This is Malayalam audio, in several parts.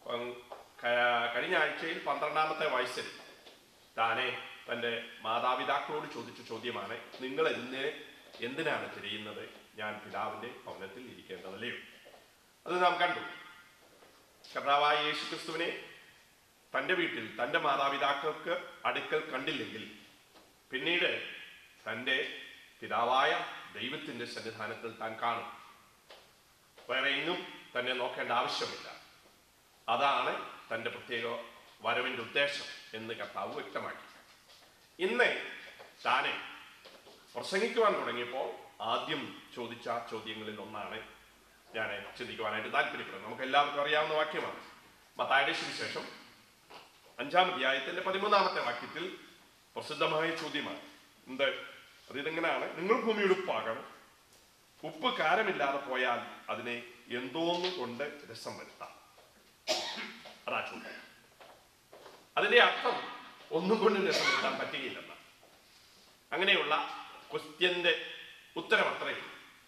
ഉം, ക- കഴിഞ്ഞ ആഴ്ചയിൽ പന്ത്രണ്ടാമത്തെ വയസ്സിൽ താനെ തൻ്റെ മാതാപിതാക്കളോട് ചോദിച്ച ചോദ്യമാണ് നിങ്ങൾ എന്തിനെ എന്തിനാണ് തിരയുന്നത് ഞാൻ പിതാവിൻ്റെ ഭവനത്തിൽ ഇരിക്കേണ്ടതല്ലയോ അത് നാം കണ്ടു കർത്താവായ യേശു ക്രിസ്തുവിനെ തൻ്റെ വീട്ടിൽ തൻ്റെ മാതാപിതാക്കൾക്ക് അടുക്കൽ കണ്ടില്ലെങ്കിൽ പിന്നീട് തൻ്റെ പിതാവായ ദൈവത്തിൻ്റെ സന്നിധാനത്തിൽ താൻ കാണും വേറെ എങ്ങും തന്നെ നോക്കേണ്ട ആവശ്യമില്ല അതാണ് തൻ്റെ പ്രത്യേക വരവിൻ്റെ ഉദ്ദേശം എന്ന് കർത്താവ് വ്യക്തമാക്കി ഇന്ന് താനെ പ്രസംഗിക്കുവാൻ തുടങ്ങിയപ്പോൾ ആദ്യം ചോദിച്ച ചോദ്യങ്ങളിൽ ഒന്നാണ് ഞാൻ ചിന്തിക്കുവാനായിട്ട് താല്പര്യപ്പെടുന്നത് നമുക്ക് എല്ലാവർക്കും അറിയാവുന്ന വാക്യമാണ് മത്തായുടെ സുവിശേഷം അഞ്ചാം അധ്യായത്തിന്റെ പതിമൂന്നാമത്തെ വാക്യത്തിൽ പ്രസിദ്ധമായ ചോദ്യമാണ് എന്ത് അത് ഇതെങ്ങനെയാണ് നിങ്ങൾ ഭൂമിയുടെ ഉപ്പാകണം ഉപ്പ് കാരമില്ലാതെ പോയാൽ അതിനെ എന്തോന്നു കൊണ്ട് രസം വരുത്താം അതാ ചോദ്യം അതിന്റെ അർത്ഥം ഒന്നും കൊണ്ട് രസം വരുത്താൻ പറ്റുകയില്ലെന്ന അങ്ങനെയുള്ള ക്വസ്റ്റ്യന്റെ ഉത്തരം അത്രയും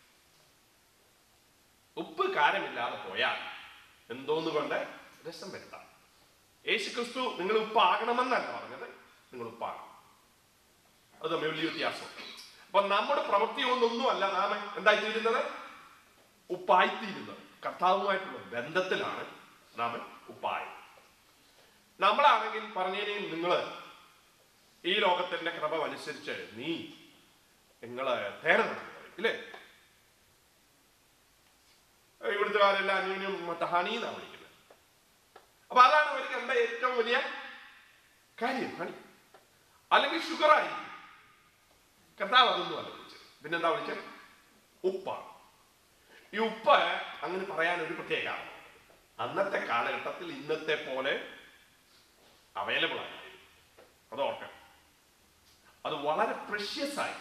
ഉപ്പ് കാരമില്ലാതെ പോയാൽ എന്തോന്ന് കൊണ്ട് രസം വരുത്താം യേശു ക്രിസ്തു നിങ്ങൾ ഉപ്പാകണമെന്നല്ല പറഞ്ഞത് നിങ്ങൾ ഉപ്പാകണം അത് തമ്മിൽ വലിയ വ്യത്യാസമുണ്ട് അപ്പൊ നമ്മുടെ പ്രവൃത്തി കൊണ്ടൊന്നും അല്ല നാം എന്തായിത്തീരുന്നത് ഉപ്പായിത്തീരുന്നത് കർത്താവുമായിട്ടുള്ള ബന്ധത്തിലാണ് നാം ഉപ്പായത് നമ്മളാണെങ്കിൽ പറഞ്ഞേനെയും നിങ്ങള് ഈ ലോകത്തിന്റെ ക്രമം അനുസരിച്ച് നീ നിങ്ങള് തേരണം ഇല്ലേ ഇവിടുത്തെ കാരെല്ലാം അന്യോന്യം മറ്റേ ഹണി എന്നാണ് വിളിക്കുന്നത് അപ്പൊ അതാണ് അവർ കണ്ട ഏറ്റവും വലിയ കാര്യം ഹണി അല്ലെങ്കിൽ ഷുഗർ ആയിരിക്കും കർത്താവ് അതൊന്നും അല്ല വിളിച്ചത് പിന്നെന്താ വിളിച്ചത് ഉപ്പാണ് ഈ ഉപ്പ് അങ്ങനെ പറയാൻ ഒരു പ്രത്യേക കാരണം അന്നത്തെ കാലഘട്ടത്തിൽ ഇന്നത്തെ പോലെ അവൈലബിൾ ആയി അത് ഓർക്കണം അത് വളരെ പ്രഷ്യസ് ആയി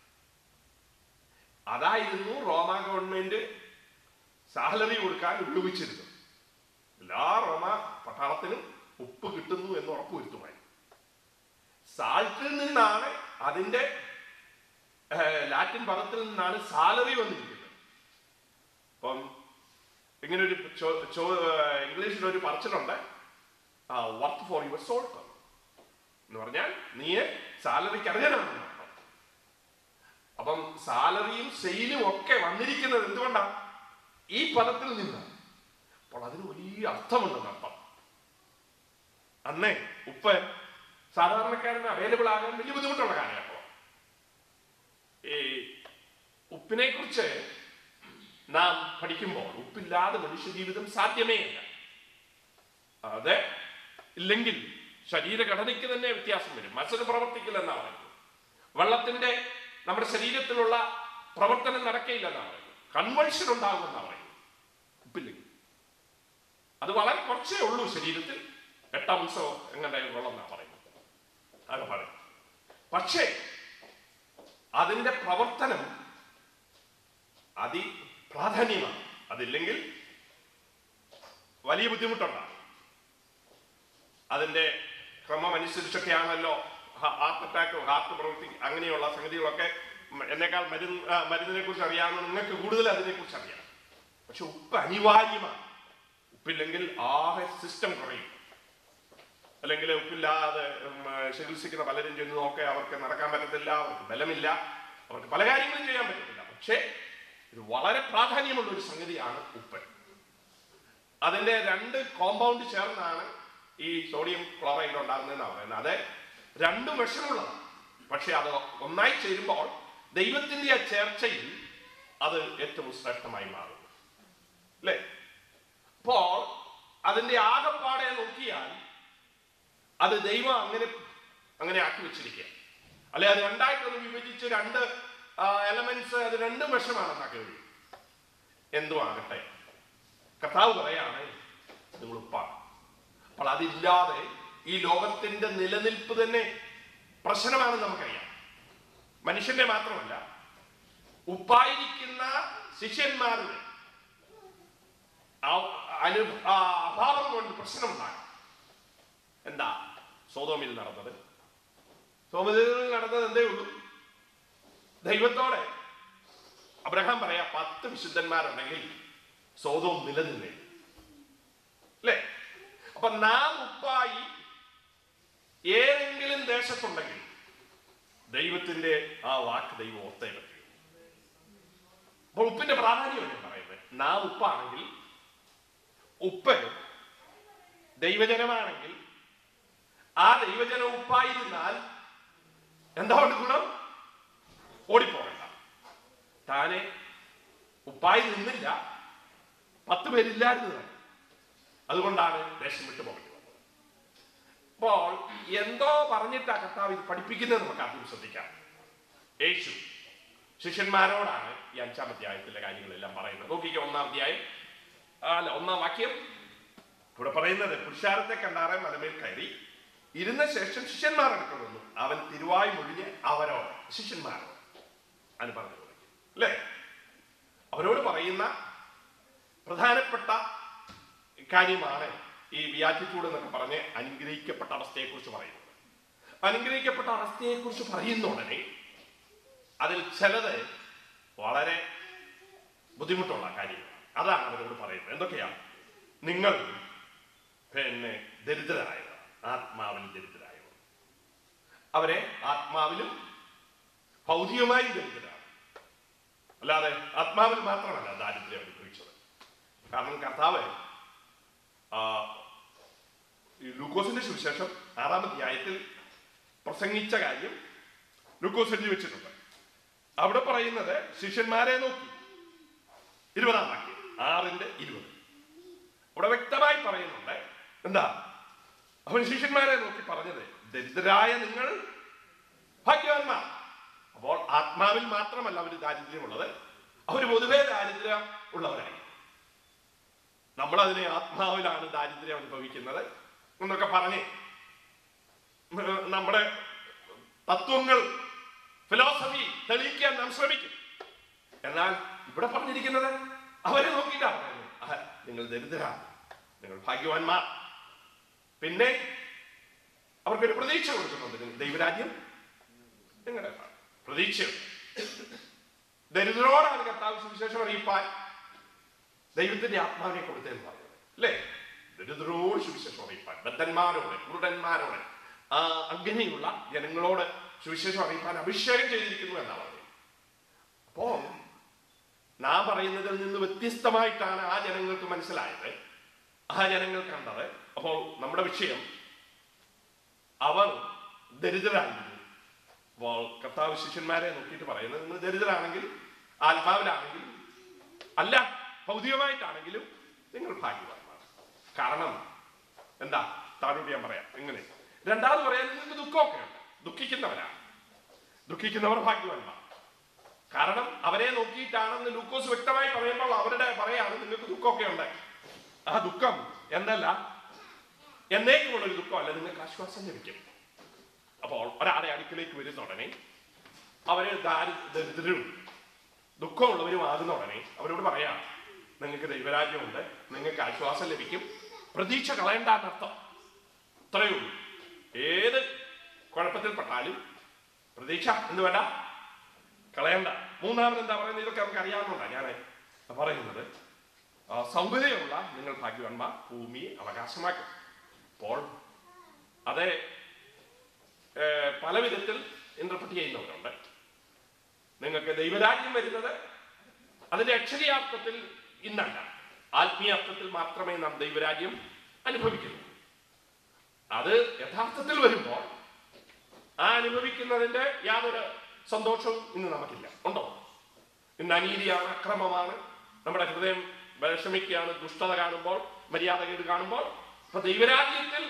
അതായിരുന്നു റോമ ഗവൺമെന്റ് സാലറി കൊടുക്കാൻ ഉപയോഗിച്ചിരുന്നത് എല്ലാ റോമ പട്ടാളത്തിനും ഉപ്പ് കിട്ടുന്നു എന്ന് ഉറപ്പുവരുത്തുമായി സാൾട്ടിൽ നിന്നാണ് അതിന്റെ ഏഹ്, ലാറ്റിൻ പദത്തിൽ നിന്നാണ് സാലറി വന്നിരിക്കുന്നത് അപ്പം ഇങ്ങനെ ഒരു ചോ- ചോ- ഏഹ്, ഇംഗ്ലീഷിൽ ഒരു പറച്ചിലുണ്ട് വർക്ക് ഫോർ യുവർ സോൾട്ട് എന്ന് പറഞ്ഞാൽ നീ സാലറിക്ക് അർഹനാണെന്ന് അർത്ഥം അപ്പം സാലറിയും സെയിലും ഒക്കെ വന്നിരിക്കുന്നത് എന്തുകൊണ്ടാണ് ഈ പദത്തിൽ നിന്നാണ് അപ്പോൾ അതിന് വലിയ അർത്ഥമുണ്ടെന്ന് അർത്ഥം അന്നേ ഉപ്പ് സാധാരണക്കാരന് അവൈലബിൾ ആകാൻ വലിയ ബുദ്ധിമുട്ടുള്ള കാലഘട്ടം ഈ ഉപ്പിനെ കുറിച്ച് നാം പഠിക്കുമ്പോൾ ഉപ്പില്ലാതെ മനുഷ്യജീവിതം സാധ്യമേ അല്ല അത് ഇല്ലെങ്കിൽ ശരീരഘടനയ്ക്ക് തന്നെ വ്യത്യാസം വരും മത്സരം പ്രവർത്തിക്കില്ല എന്നാണ് പറയുന്നത് വെള്ളത്തിന്റെ നമ്മുടെ ശരീരത്തിലുള്ള പ്രവർത്തനം നടക്കയില്ല എന്നാണ് പറയുന്നത് കൺവൾഷൻ ഉണ്ടാകുമെന്നാണ് പറയുന്നത് ഉപ്പില്ലെങ്കിൽ അത് വളരെ കുറച്ചേ ഉള്ളൂ ശരീരത്തിൽ എട്ടാം അംശോ എങ്ങനെ വെള്ളം എന്നാണ് പറയുന്നത് അത് പറയും പക്ഷേ അതിന്റെ പ്രവർത്തനം അതി പ്രാധാന്യമാണ് അതില്ലെങ്കിൽ വലിയ ബുദ്ധിമുട്ടുണ്ടാകും അതിന്റെ ക്രമം അനുസരിച്ചൊക്കെയാണല്ലോ ഹാർട്ട് അറ്റാക്ക് ഹാർട്ട് പ്രവൃത്തി അങ്ങനെയുള്ള സംഗതികളൊക്കെ മ- എന്നെക്കാൾ മരുന്ന് ആ, മരുന്നിനെ കുറിച്ച് അറിയാവുന്ന നിങ്ങൾക്ക് കൂടുതൽ അതിനെ കുറിച്ച് അറിയാം പക്ഷെ ഉപ്പ് അനിവാര്യമാണ് ഉപ്പില്ലെങ്കിൽ ആകെ സിസ്റ്റം കുറയും അല്ലെങ്കിൽ ഉപ്പില്ലാതെ ഉം, ആ, ചികിത്സിക്കുന്ന പലരും ചെന്ന് നോക്കെ അവർക്ക് നടക്കാൻ പറ്റത്തില്ല അവർക്ക് ബലമില്ല അവർക്ക് പല കാര്യങ്ങളും ചെയ്യാൻ പറ്റത്തില്ല പക്ഷേ ഇത് വളരെ പ്രാധാന്യമുള്ള ഒരു സംഗതിയാണ് ഉപ്പ് അതിന്റെ രണ്ട് കോമ്പൗണ്ട് ചേർന്നാണ് ഈ സോഡിയം ക്ലോറൈഡ് ഉണ്ടാകുന്നതെന്നാണ് പറയുന്നത് അത് രണ്ടും വിഷമുള്ളതാണ് പക്ഷെ അത് ഒന്നായി ചേരുമ്പോൾ ദൈവത്തിന്റെ ആ ചേർച്ചയിൽ അത് ഏറ്റവും ശ്രേഷ്ഠമായി മാറുന്നു അല്ലേ അപ്പോൾ അതിന്റെ ആകപ്പാടെ നോക്കിയാൽ അത് ദൈവം അങ്ങനെ അങ്ങനെ ആക്കി വെച്ചിരിക്കുക അല്ലെ അത് രണ്ടായിട്ടൊന്ന് വിഭജിച്ച് രണ്ട് എലമെന്റ്സ് അത് രണ്ടും വിഷമാണെന്നാക്കി കഴിയും എന്തുമാകട്ടെ കർത്താവ് പറയാണ് നിങ്ങൾ ഉപ്പാണ് അപ്പോൾ അതില്ലാതെ ഈ ലോകത്തിന്റെ നിലനിൽപ്പ് തന്നെ പ്രശ്നമാണെന്ന് നമുക്കറിയാം മനുഷ്യന്റെ മാത്രമല്ല ഉപ്പായിരിക്കുന്ന ശിഷ്യന്മാരുടെ ആ- അനു ആ അഭാവം കൊണ്ട് പ്രശ്നമുണ്ടാകും എന്താ സോതോമിൽ നടന്നത് സോമതിൽ നടന്നത് എന്തേ ഉള്ളൂ ദൈവത്തോടെ അബ്രഹാം പറയാ പത്ത് വിശുദ്ധന്മാരുണ്ടെങ്കിൽ സോതോം നിലനിന്നേ അല്ലേ അപ്പൊ നാം ഉപ്പായി ഏതെങ്കിലും ദേശത്തുണ്ടെങ്കിൽ ദൈവത്തിന്റെ ആ വാക്ക് ദൈവം ഓർത്തേ പറ്റൂ അപ്പോൾ ഉപ്പിന്റെ പ്രാധാന്യം ഞാൻ പറയുന്നത് നാം ഉപ്പാണെങ്കിൽ ഉപ്പ് ദൈവജനമാണെങ്കിൽ ആ ദൈവജനം ഉപ്പായിരുന്നാൽ എന്താ കൊണ്ട് ഗുണം ഓടിപ്പോകണ്ട താനെ ഉപ്പായി നിന്നില്ല പത്ത് പേരില്ലായിരുന്നു താൻ അതുകൊണ്ടാണ് ദേശം വിട്ടു പോകേണ്ടി വന്നത് അപ്പോൾ എന്തോ പറഞ്ഞിട്ടാ കർത്താവ് ഇത് പഠിപ്പിക്കുന്നത് നമുക്ക് ആദ്യം ശ്രദ്ധിക്കാം യേശു ശിഷ്യന്മാരോടാണ് ഈ അഞ്ചാം അധ്യായത്തിലെ കാര്യങ്ങളെല്ലാം പറയുന്നത് നോക്കിക്കോ ഒന്നാം അധ്യായം ആ, അല്ല ഒന്നാം വാക്യം ഇവിടെ പറയുന്നത് പുരുഷാരത്തെ കണ്ടാറെ മലമേൽ കയറി ഇരുന്ന ശേഷം ശിഷ്യന്മാർ അടുക്കൽ വന്നു അവൻ തിരുവായി മൊഴിഞ്ഞ് അവരോട് ശിഷ്യന്മാരോട് അതിന് പറഞ്ഞു തുടങ്ങി അല്ലേ അവരോട് പറയുന്ന പ്രധാനപ്പെട്ട കാര്യമാണ് ഈ വ്യാധിച്ചൂട് എന്നൊക്കെ പറഞ്ഞ് അനുഗ്രഹിക്കപ്പെട്ട അവസ്ഥയെക്കുറിച്ച് പറയുന്നത് അനുഗ്രഹിക്കപ്പെട്ട അവസ്ഥയെക്കുറിച്ച് പറയുന്ന ഉടനെ അതിൽ ചിലത് വളരെ ബുദ്ധിമുട്ടുള്ള കാര്യങ്ങളാണ് അതാണ് അവരോട് പറയുന്നത് എന്തൊക്കെയാണ് നിങ്ങൾ പിന്നെ ദരിദ്രരായവർ ആത്മാവിൽ ദരിദ്രരായവർ അവരെ ആത്മാവിലും ഭൗതികമായും ദരിദ്രരാണ് അല്ലാതെ ആത്മാവിൽ മാത്രമല്ല ദാരിദ്ര്യം അനുഭവിച്ചത് കാരണം കർത്താവ് ആ, ഈ ലൂക്കോസിന്റെ സുവിശേഷം ആറാം അധ്യായത്തിൽ പ്രസംഗിച്ച കാര്യം ലൂക്കോസ് എഴുതി വെച്ചിട്ടുണ്ട് അവിടെ പറയുന്നത് ശിഷ്യന്മാരെ നോക്കി ഇരുപതാം വാക്യം ആറിന്റെ ഇരുപത് അവിടെ വ്യക്തമായി പറയുന്നുണ്ട് എന്താ അവൻ ശിഷ്യന്മാരെ നോക്കി പറഞ്ഞത് ദരിദ്രരായ നിങ്ങൾ ഭാഗ്യവാന്മാർ അപ്പോൾ ആത്മാവിൽ മാത്രമല്ല അവർ ദാരിദ്ര്യമുള്ളത് അവർ പൊതുവെ ദാരിദ്ര്യം ഉള്ളവരായി നമ്മൾ അതിനെ ആത്മാവിലാണ് ദാരിദ്ര്യം അനുഭവിക്കുന്നത് എന്നൊക്കെ പറഞ്ഞ് ഉം, നമ്മുടെ തത്വങ്ങൾ ഫിലോസഫി തെളിയിക്കാൻ നാം ശ്രമിക്കും എന്നാൽ ഇവിടെ പറഞ്ഞിരിക്കുന്നത് അവരെ നോക്കിയിട്ടാണ് പറയുന്നത് ആ, നിങ്ങൾ ദരിദ്രരാണ് നിങ്ങൾ ഭാഗ്യവാന്മാർ പിന്നെ അവർക്കൊരു പ്രതീക്ഷ കൊടുക്കുന്നുണ്ട് നിങ്ങൾ ദൈവരാജ്യം നിങ്ങളുടെ പ്രതീക്ഷയുണ്ട് ദരിദ്രരോടാണ് കർത്താവ് സുവിശേഷം അറിയിപ്പാൻ ദൈവത്തിന്റെ ആത്മാവിനെ കൊടുത്തതെന്ന് പറയുന്നത് അല്ലേ ദരിദ്രരോട് സുവിശേഷം അറിയിപ്പാൻ ബദ്ധന്മാരോട് കുരുടന്മാരോട് ആ അങ്ങനെയുള്ള ജനങ്ങളോട് സുവിശേഷം അറിയിപ്പാൻ അഭിഷേകം ചെയ്തിരിക്കുന്നു എന്നാണ് പറയുന്നത് അപ്പോ നാം പറയുന്നതിൽ നിന്ന് വ്യത്യസ്തമായിട്ടാണ് ആ ജനങ്ങൾക്ക് മനസ്സിലായത് ആ ജനങ്ങൾ കണ്ടത് അപ്പോൾ നമ്മുടെ വിഷയം അവർ ദരിദ്രരായിരുന്നു അപ്പോൾ കർത്താവ് ശിഷ്യന്മാരെ നോക്കിയിട്ട് പറയുന്നത് നിങ്ങൾ ദരിദ്രരാണെങ്കിൽ ആത്മാവിലാണെങ്കിലും അല്ല ഭൗതികമായിട്ടാണെങ്കിലും നിങ്ങൾ ഭാഗ്യവാന്മാർ കാരണം എന്താ താഴോട്ട് ഞാൻ പറയാം എങ്ങനെ രണ്ടാമത് പറയാൻ നിങ്ങൾക്ക് ദുഃഖമൊക്കെ ഉണ്ട് ദുഃഖിക്കുന്നവരാണ് ദുഃഖിക്കുന്നവർ ഭാഗ്യവാന്മാർ കാരണം അവരെ നോക്കിയിട്ടാണെന്ന് ലൂക്കോസ് വ്യക്തമായി പറയുമ്പോൾ അവരുടെ പറയാണ് നിങ്ങൾക്ക് ദുഃഖമൊക്കെ ഉണ്ട് ആ ദുഃഖം എന്നല്ല എന്നേക്കുമുള്ള ഒരു ദുഃഖമല്ല നിങ്ങൾക്ക് ആശ്വാസം ലഭിക്കും അപ്പോൾ ഒരാളെ അടുക്കിലേക്ക് വരുന്ന ഉടനെ അവര് ദാരി ദരിദ്രരും ദുഃഖമുള്ളവരും ആകുന്ന ഉടനെ അവരോട് പറയാം നിങ്ങൾക്ക് ദൈവരാജ്യമുണ്ട് നിങ്ങൾക്ക് ആശ്വാസം ലഭിക്കും പ്രതീക്ഷ കളയണ്ട എന്നർത്ഥം അത്രയേ ഉള്ളൂ ഏത് കുഴപ്പത്തിൽപ്പെട്ടാലും പ്രതീക്ഷ എന്ന് വേണ്ട കളയണ്ട മൂന്നാമത് എന്താ പറയുന്നത് ഇതൊക്കെ നമുക്ക് അറിയാവുന്നതാണ് ഞാൻ പറയുന്നത് ആ, സൗകര്യമുള്ള നിങ്ങൾ ഭാഗ്യവാന്മാർ ഭൂമിയെ അവകാശമാക്കും അപ്പോൾ അത് ഏ, പല വിധത്തിൽ ഇന്റർപ്രറ്റ് ചെയ്യുന്നവരുണ്ട് നിങ്ങൾക്ക് ദൈവരാജ്യം വരുന്നത് അതിന്റെ അക്ഷരീയാർത്ഥത്തിൽ ഇന്നല്ല ആത്മീയാർത്ഥത്തിൽ മാത്രമേ നാം ദൈവരാജ്യം അനുഭവിക്കുന്നു അത് യഥാർത്ഥത്തിൽ വരുമ്പോൾ ആ അനുഭവിക്കുന്നതിന്റെ യാതൊരു സന്തോഷവും ഇന്ന് നമുക്കില്ല ഉണ്ടോ ഇന്ന് അനീതിയാണ് അക്രമമാണ് നമ്മുടെ ഹൃദയം വിഷമിക്കുകയാണ് ദുഷ്ടത കാണുമ്പോൾ മര്യാദകേട് കാണുമ്പോൾ അപ്പൊ ദൈവരാജ്യത്തിൽ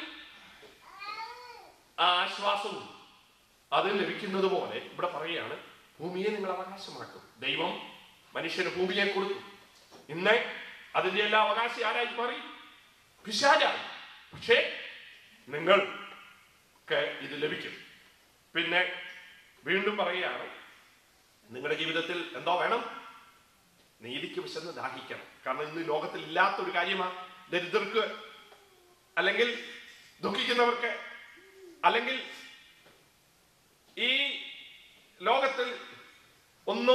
ആ ആശ്വാസവും അത് ലഭിക്കുന്നത് പോലെ ഇവിടെ പറയുകയാണ് ഭൂമിയെ നിങ്ങൾ അവകാശമാക്കും ദൈവം മനുഷ്യന് ഭൂമിയെ കൊടുത്തു ഇന്ന് അതിന്റെ എല്ലാ അവകാശി ആരായി മാറി പിശാചായി പക്ഷേ നിങ്ങൾക്ക് ഇത് ലഭിക്കും പിന്നെ വീണ്ടും പറയുകയാണ് നിങ്ങളുടെ ജീവിതത്തിൽ എന്തോ വേണം നീതിക്ക് വിശന്ന് ദാഹിക്കണം കാരണം ഇന്ന് ലോകത്തിൽ ഇല്ലാത്തൊരു കാര്യമാണ് ദരിദ്രർക്ക് അല്ലെങ്കിൽ ദുഃഖിക്കുന്നവർക്ക് അല്ലെങ്കിൽ ഈ ലോകത്തിൽ ഒന്നും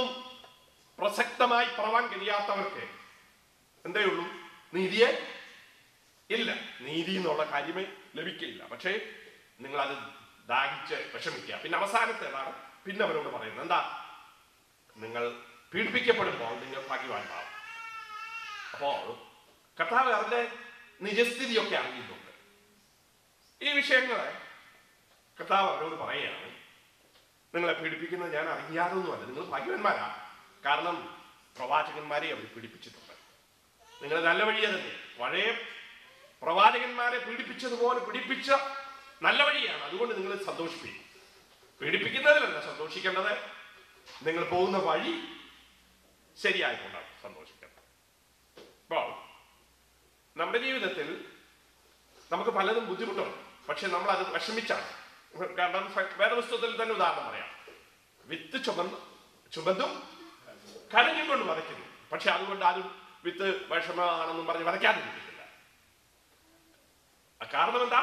പ്രസക്തമായി പറവാൻ കഴിയാത്തവർക്ക് എന്തേ ഉള്ളൂ നീതിയെ ഇല്ല നീതി എന്നുള്ള കാര്യമേ ലഭിക്കില്ല പക്ഷേ നിങ്ങൾ അത് ദാഹിച്ച് വിഷമിക്കുക പിന്നെ അവസാനത്തേതാണ് പിന്നെ അവരോട് പറയുന്നത് എന്താ നിങ്ങൾ പീഡിപ്പിക്കപ്പെടുമ്പോൾ നിങ്ങൾ ഭാഗ്യവാന്മാവും അപ്പോൾ കർത്താവ് അവരുടെ നിജസ്ഥിതിയൊക്കെ അറിയുന്നുണ്ട് ഈ വിഷയങ്ങളെ കർത്താവ് അവരോട് പറയുകയാണ് നിങ്ങളെ പീഡിപ്പിക്കുന്നത് ഞാൻ അറിയാതൊന്നുമല്ല നിങ്ങൾ ഭാഗ്യവന്മാരാ കാരണം പ്രവാചകന്മാരെ അവർ പീഡിപ്പിച്ചിട്ടുണ്ട് നിങ്ങൾ നല്ല വഴിയെ തന്നെ പഴയ പ്രവാചകന്മാരെ പീഡിപ്പിച്ചതുപോലെ പീഡിപ്പിച്ച നല്ല വഴിയാണ് അതുകൊണ്ട് നിങ്ങൾ സന്തോഷിപ്പിക്കും പീഡിപ്പിക്കുന്നതിലല്ല സന്തോഷിക്കേണ്ടത് നിങ്ങൾ പോകുന്ന വഴി ശരിയായിക്കൊണ്ടാണ് സന്തോഷിക്കേണ്ടത് അപ്പോൾ നമ്മുടെ ജീവിതത്തിൽ നമുക്ക് പലതും ബുദ്ധിമുട്ടുണ്ട് പക്ഷെ നമ്മൾ അത് വിഷമിച്ചാണ് കാരണം വേദപുസ്തകത്തിൽ തന്നെ ഉദാഹരണം പറയാം വിത്ത് ചുമന്ന് ചുമന്നും കരഞ്ഞും കൊണ്ട് വരയ്ക്കുന്നു പക്ഷെ അതുകൊണ്ട് ആരും വിത്ത് വിഷമമാണെന്നും പറഞ്ഞ് വരയ്ക്കാതിരിക്കത്തില്ല ആ കാരണം എന്താ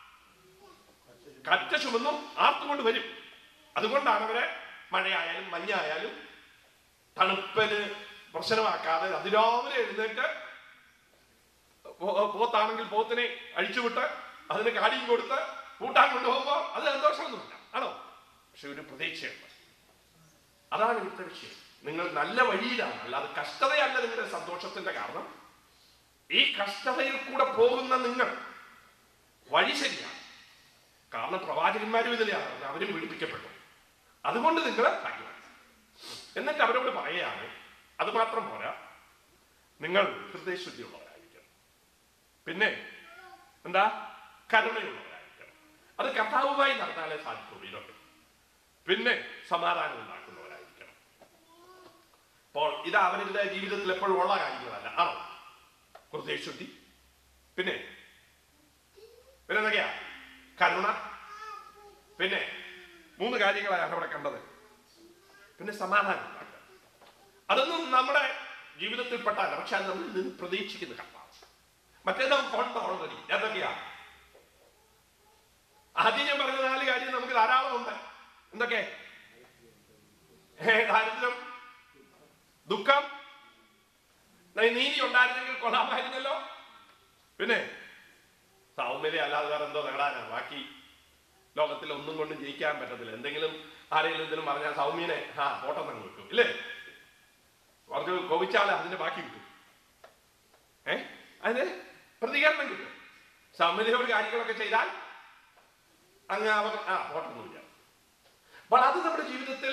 കറ്റ ചുമന്നും ആർത്തുകൊണ്ട് വരും അതുകൊണ്ടാണ് അവരെ മഴയായാലും മഞ്ഞായാലും തണുപ്പിന് പ്രശ്നമാക്കാതെ അതിരാവിലെ എഴുന്നേറ്റ് പോ- പോത്താണെങ്കിൽ പോത്തിനെ അഴിച്ചുവിട്ട് അതിന് കാടിയും കൊടുത്ത് കൂട്ടാൻ കൊണ്ടുപോകുമ്പോ അത് സന്തോഷമൊന്നുമില്ല ആണോ പക്ഷെ ഒരു പ്രതീക്ഷയുണ്ട് അതാണ് ഇവിടുത്തെ വിഷയം നിങ്ങൾ നല്ല വഴിയിലാണ് അല്ലാതെ കഷ്ടതയല്ല നിങ്ങളുടെ സന്തോഷത്തിന്റെ കാരണം ഈ കഷ്ടതയിൽ കൂടെ പോകുന്ന നിങ്ങൾ വഴി ശരിയാണ് കാരണം പ്രവാചകന്മാരും ഇതിലാണ് അവരും പീഡിപ്പിക്കപ്പെട്ടു അതുകൊണ്ട് നിങ്ങൾ ഭാഗ്യവാൻ എന്നിട്ട് അവരോട് പറയുകയാണ് അത് മാത്രം പോരാ നിങ്ങൾ ഹൃദയശുദ്ധിയുള്ളവരായിരിക്കണം പിന്നെ എന്താ കരുണയുള്ളവരായിരിക്കണം അത് കർത്താവുമായി നടന്നാലേ സാധിക്കുള്ളൂ ഇതൊക്കെ പിന്നെ സമാധാനം ഉണ്ടാക്കുന്നവരായിരിക്കണം അപ്പോൾ ഇത് അവരുടെ ജീവിതത്തിൽ എപ്പോഴും ഉള്ള കാര്യങ്ങളല്ല ആണോ ഹൃദയശുദ്ധി പിന്നെ പിന്നെ എന്തൊക്കെയാ കരുണ പിന്നെ മൂന്ന് കാര്യങ്ങളാണ് അവിടെ കണ്ടത് പിന്നെ സമാധാനം ഉണ്ടാക്കുക അതൊന്നും നമ്മുടെ ജീവിതത്തിൽ പെട്ടല്ല പക്ഷെ അത് നമ്മൾ നിന്ന് പ്രതീക്ഷിക്കുന്ന കർത്താവ് മറ്റേത് നമുക്ക് ഉണ്ട് ഓൾറെഡി എന്തൊക്കെയാ ആദ്യം ഞാൻ പറഞ്ഞ നാല് കാര്യം നമുക്ക് ധാരാളം ഉണ്ട് എന്തൊക്കെ ഏ, ദാരിദ്ര്യം ദുഃഖം ന- നീതി ഉണ്ടായിരുന്നെങ്കിൽ കൊള്ളാമായിരുന്നല്ലോ പിന്നെ സൗമ്യത അല്ലാതെ വേറെ എന്തോ നേടാനാ ബാക്കി ലോകത്തിൽ ഒന്നും കൊണ്ടും ജയിക്കാൻ പറ്റത്തില്ല എന്തെങ്കിലും ആരെങ്കിലും എന്തെങ്കിലും പറഞ്ഞാൽ സൗമ്യനെ ആ ഫോട്ടോ തന്നെ വെക്കും ഇല്ലേ അവർക്ക് കോപിച്ചാൽ അതിന്റെ ബാക്കി കിട്ടും ഏ അതിന് പ്രതികരണം കിട്ടും സൗമ്യതയോട് കാര്യങ്ങളൊക്കെ ചെയ്താൽ അങ്ങ് അവർ ആ ഫോട്ടൊന്നുമില്ല അപ്പോൾ അത് നമ്മുടെ ജീവിതത്തിൽ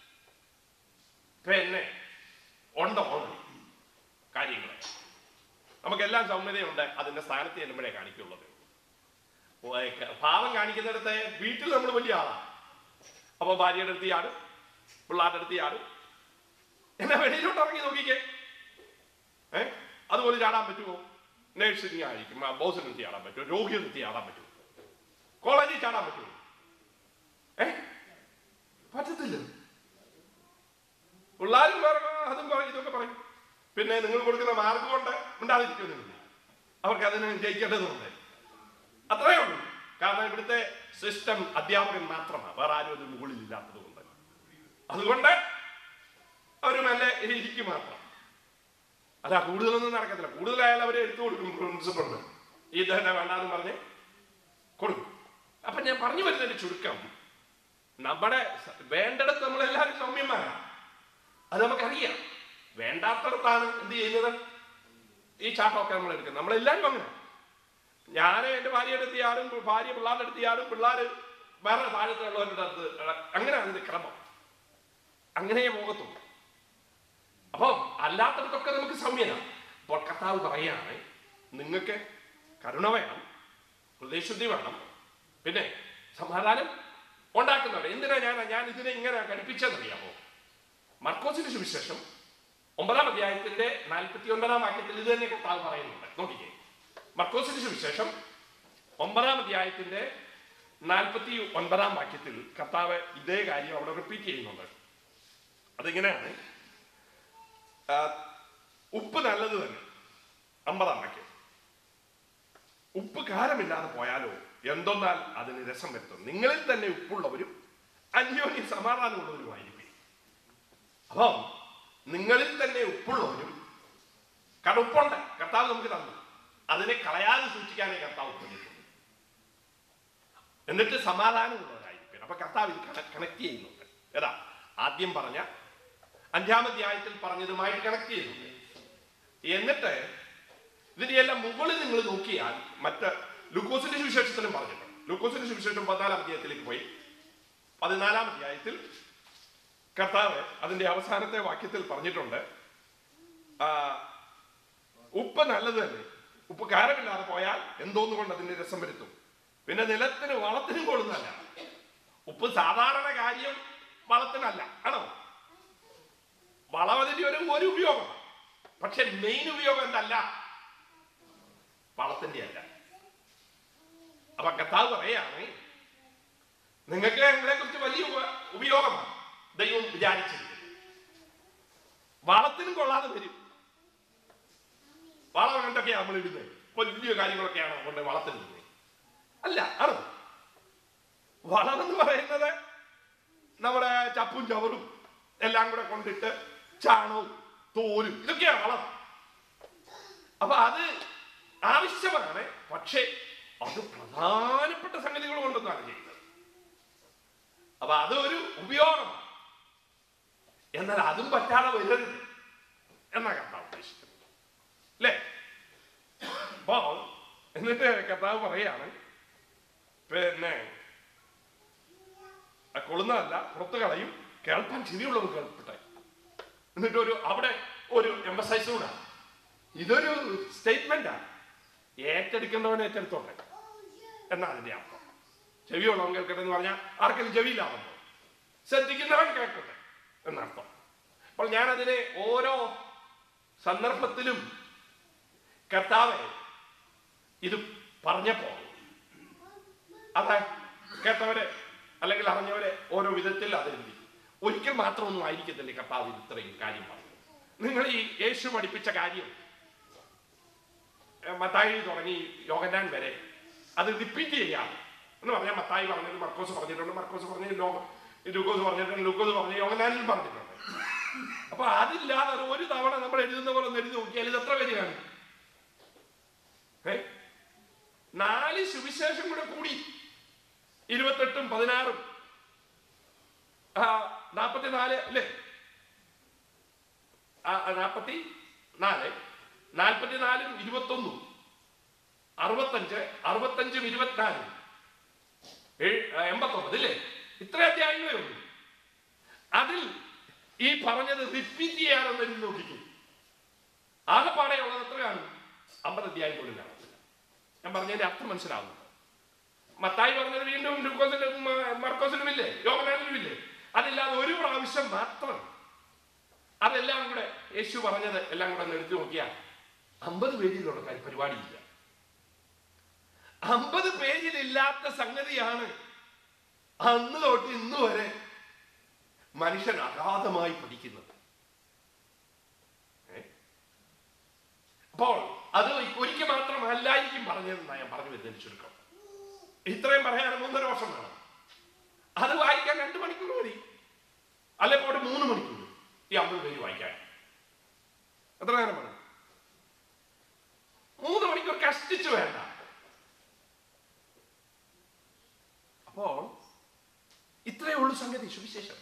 പിന്നെ ഉണ്ടോ ഉണ്ട് കാര്യങ്ങൾ നമുക്കെല്ലാം സൗമ്യതയുണ്ട് അതിന്റെ സ്ഥാനത്ത് ചെല്ലുമ്പോഴേ കാണിക്കുള്ളത് ഓ, ഏ, ക- ഭാവം കാണിക്കുന്നിടത്ത് വീട്ടിൽ നമ്മൾ വലിയ ആളാണ് അപ്പൊ ഭാര്യയുടെ അടുത്ത് ചാടും പിള്ളേരുടെ അടുത്ത് ചാടും എന്നാ വെളിയിലോട്ട് ഇറങ്ങി നോക്കിക്കേ ഏ അതുപോലെ ചാടാൻ പറ്റുമോ നേഴ്സിംഗ് ആയിരിക്കും ആ ബോസിന് നിർത്തി ചാടാൻ പറ്റുമോ രോഗിയെ നിർത്തി ചാടാൻ പറ്റുമോ കോളേജിൽ ചാടാൻ പറ്റുമോ ഏ പറ്റത്തില്ല പിള്ളേരും വേറെ അതും പറയും ഇതൊക്കെ പറയും പിന്നെ നിങ്ങൾ കൊടുക്കുന്ന മാർക്ക് കൊണ്ട് ഉണ്ടാതിരിക്കുന്നില്ല അവർക്ക് അതിന് ജയിക്കേണ്ടതുണ്ട് അത്രയേ ഉള്ളൂ കാരണം ഇവിടുത്തെ സിസ്റ്റം അധ്യാപകൻ മാത്രമാണ് വേറെ ആരും അതിന് മുകളിലില്ലാത്തത് കൊണ്ട് അതുകൊണ്ട് അവർ മെല്ലെ ഇരിക്കും മാത്രം അല്ല കൂടുതലൊന്നും നടക്കത്തില്ല കൂടുതലായാലും അവരെ എടുത്തു കൊടുക്കും പ്രിൻസിപ്പളിന് ഇത് തന്നെ വേണ്ടാന്ന് പറഞ്ഞ് കൊടുക്കും അപ്പൊ ഞാൻ പറഞ്ഞു വരുന്നതിന്റെ ചുരുക്കം നമ്മുടെ സ- വേണ്ടിടത്ത് നമ്മളെല്ലാവരും സൗമ്യന്മാരാണ് അത് നമുക്കറിയാം വേണ്ടാത്തടത്താണ് എന്ത് ചെയ്യുന്നത് ഈ ചാട്ടമൊക്കെ നമ്മൾ എടുക്കുന്നത് നമ്മളെല്ലാവരും അങ്ങനെ ഞാൻ എൻ്റെ ഭാര്യയുടെ അടുത്ത് ആരും ഭാര്യ പിള്ളേരുടെ അടുത്ത് ആരും പിള്ളേർ വേറെ താഴത്തുള്ളവരുടെ അടുത്ത് അങ്ങനെ അതിന്റെ ക്രമം അങ്ങനെ പോകത്തുള്ളൂ അപ്പം അല്ലാത്തടത്തൊക്കെ നമുക്ക് സൗമ്യത അപ്പോൾ കർത്താവ് പറയാണ് നിങ്ങൾക്ക് കരുണ വേണം ഹൃദയശുദ്ധി വേണം പിന്നെ സമാധാനം ഉണ്ടാക്കുന്നവർ എന്തിനാ ഞാൻ ഞാൻ ഇതിനെ ഇങ്ങനെ ഘടിപ്പിച്ചതെന്നറിയാമോ മർക്കോസിന്റെ സുവിശേഷം ഒമ്പതാം അധ്യായത്തിന്റെ നാൽപ്പത്തി ഒൻപതാം വാക്യത്തിൽ ഇത് തന്നെ കർത്താവ് പറയുന്നുണ്ട് നോക്കിക്കേ മർക്കോസിന്റെ സുവിശേഷം ഒമ്പതാം അധ്യായത്തിന്റെ നാൽപ്പത്തി ഒൻപതാം വാക്യത്തിൽ കർത്താവ് ഇതേ കാര്യം അവിടെ റിപ്പീറ്റ് ചെയ്യുന്നുണ്ട് അതിങ്ങനെയാണ് ആ, ഉപ്പ് നല്ലത് തന്നെ അമ്പതാം വാക്യം ഉപ്പ് കാരമില്ലാതെ പോയാലോ എന്തൊന്നാൽ അതിന് രസം വരുത്തും നിങ്ങളിൽ തന്നെ ഉപ്പുള്ളവരും അന്യോന്യ സമാധാനമുള്ളവരുമായിരിക്കും അപ്പം നിങ്ങളിൽ തന്നെ ഉപ്പുള്ളവരും കാരണം ഉപ്പുണ്ട് കർത്താവ് നമുക്ക് തന്നു അതിനെ കളയാതെ സൂക്ഷിക്കാനേ കർത്താവ് പറഞ്ഞിട്ടുണ്ട് എന്നിട്ട് സമാധാനമുള്ളവരായിരിക്കണം അപ്പൊ കർത്താവ് ഇത് കണക്ട് ചെയ്യുന്നുണ്ട് ഏതാ ആദ്യം പറഞ്ഞ അഞ്ചാമധ്യായത്തിൽ പറഞ്ഞതുമായിട്ട് കണക്ട് ചെയ്യുന്നുണ്ട് എന്നിട്ട് ഇതിന്റെ എല്ലാം മുകളിൽ നിങ്ങൾ നോക്കിയാൽ മറ്റ് ലൂക്കോസിന്റെ സുവിശേഷത്തിലും പറഞ്ഞിട്ടുണ്ട് ലൂക്കോസിന്റെ സുവിശേഷം പതിനാലാം അധ്യായത്തിലേക്ക് പോയി പതിനാലാം അധ്യായത്തിൽ കർത്താവ് അതിന്റെ അവസാനത്തെ വാക്യത്തിൽ പറഞ്ഞിട്ടുണ്ട് ആ, ഉപ്പ് നല്ലത് തന്നെ ഉപ്പ് കാരമില്ലാതെ പോയാൽ എന്തോന്നു കൊണ്ട് അതിന്റെ രസം വരുത്തും പിന്നെ നിലത്തിന് വളത്തിനും കൊള്ളുന്നതല്ല ഉപ്പ് സാധാരണ കാര്യം വളത്തിനല്ല ആണോ വളം അതിന്റെ ഒരു ഒരു ഉപയോഗമാണ് പക്ഷെ മെയിൻ ഉപയോഗം എന്തല്ല വളത്തിന്റെ അല്ല അപ്പൊ കർത്താവ് പറയാണ് നിങ്ങൾക്ക് നിങ്ങളെ കുറിച്ച് വലിയ ഉപ- ഉപയോഗമാണ് ദൈവം വിചാരിച്ചിരിക്കുന്നത് വളത്തിനും കൊള്ളാതെ വരും വളം എന്തൊക്കെയാ നമ്മൾ ഇടുന്നത് വലിയ കാര്യങ്ങളൊക്കെയാണ് കൊണ്ട് വളത്തിന് ഇടുന്നത് അല്ല ആണോ വളം എന്ന് പറയുന്നത് നമ്മുടെ ചപ്പും ചവറും എല്ലാം കൂടെ കൊണ്ടിട്ട് ചാണവും തോലും ഇതൊക്കെയാണ് വളം അപ്പൊ അത് ആവശ്യമാണ് പക്ഷേ അത് പ്രധാനപ്പെട്ട സംഗതികൾ കൊണ്ടൊന്നാണ് ചെയ്യുന്നത് അപ്പൊ അതൊരു ഉപയോഗമാണ് എന്നാൽ അതും പറ്റാതെ വരരുത് എന്നാ കർത്താവ് ഉദ്ദേശിക്കുന്നത് അല്ലേ അപ്പോ എന്നിട്ട് കർത്താവ് പറയാണ് പിന്നെ ആ കൊള്ളുന്നതല്ല പുറത്തു കളയും കേൾപ്പാൻ ചെവിയുള്ളവർ കേൾപ്പട്ടെ എന്നിട്ട് ഒരു അവിടെ ഒരു എംബസൈസ് കൂടെ ഇതൊരു സ്റ്റേറ്റ്മെന്റാണ് ഏറ്റെടുക്കേണ്ടവൻ ഏറ്റെടുത്തോട്ടെ എന്നാണ് അതിന്റെ അർത്ഥം ചെവിയുള്ളവൻ കേൾക്കട്ടെ എന്ന് പറഞ്ഞാൽ ആർക്കെങ്കിലും ചെവിയില്ലാവുന്നു ശ്രദ്ധിക്കുന്നവൻ കേൾക്കട്ടെ എന്നർത്ഥം അപ്പോൾ ഞാൻ അതിനെ ഓരോ സന്ദർഭത്തിലും കർത്താവ് ഇത് പറഞ്ഞപ്പോ അതെ കേട്ടവരെ അല്ലെങ്കിൽ അറിഞ്ഞവരെ ഓരോ വിധത്തിൽ അതെഴുതി ഒരിക്കൽ മാത്രമൊന്നും ആയിരിക്കത്തില്ലേ കർത്താവ് ഇത് ഇത്രയും കാര്യം പറഞ്ഞു നിങ്ങൾ ഈ യേശു പഠിപ്പിച്ച കാര്യം ഏ, മത്തായി തുടങ്ങി യോഗനാൻ വരെ അത് റിപ്പീറ്റ് ചെയ്യാം എന്ന് പറഞ്ഞാൽ മത്തായി പറഞ്ഞത് മർക്കോസ് പറഞ്ഞിട്ടുണ്ട് മർക്കോസ് പറഞ്ഞത് ലോക ലൂക്കോസ് പറഞ്ഞിട്ടുണ്ട് ലൂക്കോസ് പറഞ്ഞ യോഗനാനിൽ പറഞ്ഞിട്ടുണ്ട് അപ്പൊ അതില്ലാതെ അത് ഒരു തവണ നമ്മൾ എഴുതുന്ന പോലെ ഒന്ന് എഴുതി നോക്കിയാൽ ഇത് എത്ര വരികയാണ് ഏ? നാല് സുവിശേഷം കൂടെ കൂടി ഇരുപത്തെട്ടും പതിനാറും ആ നാപ്പത്തിനാല് അല്ലേ ആ ആ, നാപ്പത്തി നാല് നാൽപ്പത്തിനാലും ഇരുപത്തൊന്നും അറുപത്തഞ്ച് അറുപത്തഞ്ചും ഇരുപത്തിനാലും ഏഴ്- ആ, എൺപത്തൊമ്പത് ഇല്ലേ ഇത്ര അധ്യായങ്ങളേ ഉള്ളൂ അതിൽ ഈ പറഞ്ഞത് റിപ്പീറ്റ് ചെയ്യാനൊന്നും എഴുതി നോക്കിക്കും ആകെപ്പാടെ ഉള്ളത് എത്രയാണ് അമ്പത് അധ്യായം പോലും കാണത്തില്ല ഞാൻ പറഞ്ഞതിന്റെ അർത്ഥം മനസ്സിലാവുന്നു മത്തായി പറഞ്ഞത് വീണ്ടും ലൂക്കോസിലും മ- മർക്കോസിലും ഇല്ലേ യോഗനാനിലും ഇല്ലേ അതില്ലാതെ ഒരു പ്രാവശ്യം മാത്രം അതെല്ലാം കൂടെ യേശു പറഞ്ഞത് എല്ലാം കൂടെ ഒന്ന് എടുത്തു നോക്കിയാൽ അമ്പത് പേജിലുള്ള കാര്യം പരിപാടിയില്ല അമ്പത് പേജിലില്ലാത്ത സംഗതിയാണ് അന്ന് തൊട്ട് ഇന്ന് വരെ മനുഷ്യൻ അഗാധമായി പഠിക്കുന്നത് ഏ? അപ്പോൾ അത് ഒരിക്കൽ മാത്രം അല്ലായിരിക്കും പറഞ്ഞതെന്നാ ഞാൻ പറഞ്ഞു വരുന്നതിന് ചുരുക്കം ഇത്രയും പറയാൻ മൂന്നര വർഷം വേണം അത് വായിക്കാൻ രണ്ട് മണിക്കൂർ മതി അല്ലെ പോട്ടെ മൂന്ന് മണിക്കൂർ ഈ അമ്പത് പേര് വായിക്കാൻ എത്ര നേരം വേണം മൂന്ന് മണിക്കൂർ കഷ്ടിച്ചു വേണ്ട അപ്പോ ഇത്രയേ ഉള്ളൂ സംഗതി സുവിശേഷം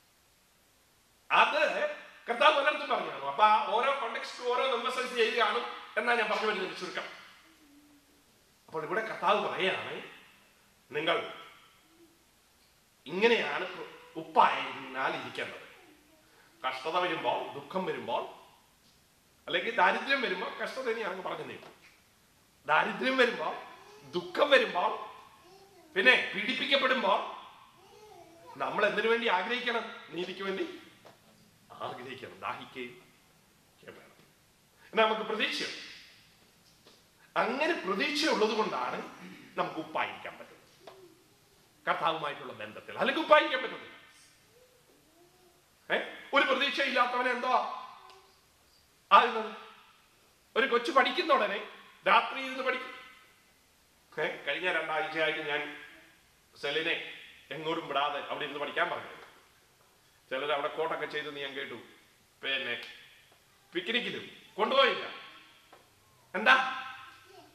അത് കർത്താവ് പലയിടത്തും പറഞ്ഞു കാണും അപ്പൊ ആ ഓരോ കോണ്ടെക്സ്റ്റ് ഓരോ എംബസൈസ് ചെയ്ത് കാണും എന്നാ ഞാൻ പറഞ്ഞു വരുന്നത് ചുരുക്കം അപ്പോൾ ഇവിടെ കർത്താവ് പറയാണ് നിങ്ങൾ ഇങ്ങനെയാണ് ഉപ്പായതിനാൽ ഇരിക്കേണ്ടത് കഷ്ടത വരുമ്പോൾ ദുഃഖം വരുമ്പോൾ അല്ലെങ്കിൽ ദാരിദ്ര്യം വരുമ്പോൾ കഷ്ടത തന്നെയാണ് പറഞ്ഞത് ദാരിദ്ര്യം വരുമ്പോൾ ദുഃഖം വരുമ്പോൾ പിന്നെ പീഡിപ്പിക്കപ്പെടുമ്പോൾ നമ്മൾ എന്തിനു വേണ്ടി ആഗ്രഹിക്കണം നീതിക്ക് വേണ്ടി ആഗ്രഹിക്കണം ദാഹിക്കുകയും ഒക്കെ വേണം എന്നാ നമുക്ക് പ്രതീക്ഷയുണ്ട് അങ്ങനെ പ്രതീക്ഷ ഉള്ളത് കൊണ്ടാണ് നമുക്ക് ഉപ്പായിരിക്കാൻ പറ്റുന്നത് കർത്താവുമായിട്ടുള്ള ബന്ധത്തിൽ അല്ലെങ്കിൽ ഉപ്പായിരിക്കാൻ പറ്റുന്നില്ല ഏ ഒരു പ്രതീക്ഷ ഇല്ലാത്തവനെ എന്തോ ആകുന്നത് ഒരു കൊച്ചു പഠിക്കുന്ന ഉടനെ രാത്രി ഇരുന്ന് പഠിക്കും ഏ കഴിഞ്ഞ രണ്ടാഴ്ചയായിട്ട് ഞാൻ സെലിനെ എങ്ങോട്ടും വിടാതെ അവിടെ ഇരുന്ന് പഠിക്കാൻ പറഞ്ഞു ചിലർ അവിടെ കോട്ടൊക്കെ ചെയ്തെന്ന് ഞാൻ കേട്ടു പിന്നെ പിക്നിക്കിലും കൊണ്ടുപോയില്ല എന്താ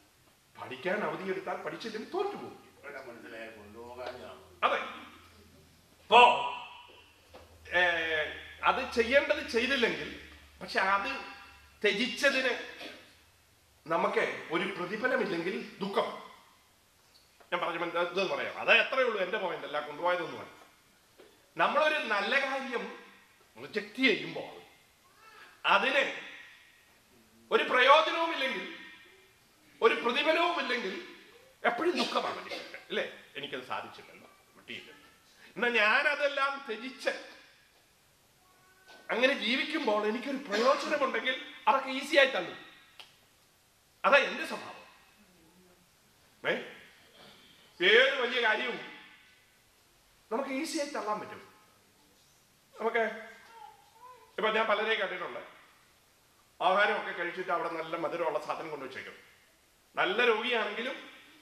പഠിക്കാൻ അവധി എടുത്താൽ പഠിച്ചില്ലെങ്കിൽ തോറ്റു പോകും ഇവിടെ മനസ്സിലായ കൊണ്ടുപോകാനാണ് അതെ ഇപ്പോ ഏ, അത് ചെയ്യേണ്ടത് ചെയ്തില്ലെങ്കിൽ പക്ഷെ അത് ത്യജിച്ചതിന് നമുക്ക് ഒരു പ്രതിഫലമില്ലെങ്കിൽ ദുഃഖം ഞാൻ പറഞ്ഞു മനസ്സിലാ- ഇതെന്ന് പറയാം അത് എത്രയേ ഉള്ളൂ എന്റെ പോയിന്റ് അല്ല കൊണ്ടുപോയതൊന്നുമല്ല നമ്മളൊരു നല്ല കാര്യം റിജക്റ്റ് ചെയ്യുമ്പോൾ അതിന് ഒരു പ്രയോജനവുമില്ലെങ്കിൽ ഒരു പ്രതിഫലവുമില്ലെങ്കിൽ എപ്പോഴും ദുഃഖമാണ് മനുഷ്യർക്ക് അല്ലേ എനിക്കത് സാധിച്ചില്ലല്ലോ കിട്ടിയില്ല എന്നാ ഞാനതെല്ലാം ത്യജിച്ച് അങ്ങനെ ജീവിക്കുമ്പോൾ എനിക്കൊരു പ്രയോജനമുണ്ടെങ്കിൽ അതൊക്കെ ഈസിയായി തള്ളും അതാ എന്റെ സ്വഭാവം ഏ ഏത് വലിയ കാര്യവും നമുക്ക് ഈസിയായി തള്ളാൻ പറ്റും നമുക്ക് ഇപ്പൊ ഞാൻ പലരെയും കണ്ടിട്ടുണ്ട് ആഹാരമൊക്കെ കഴിച്ചിട്ട് അവിടെ നല്ല മധുരമുള്ള സാധനം കൊണ്ടുവച്ചേക്കും നല്ല രോഗിയാണെങ്കിലും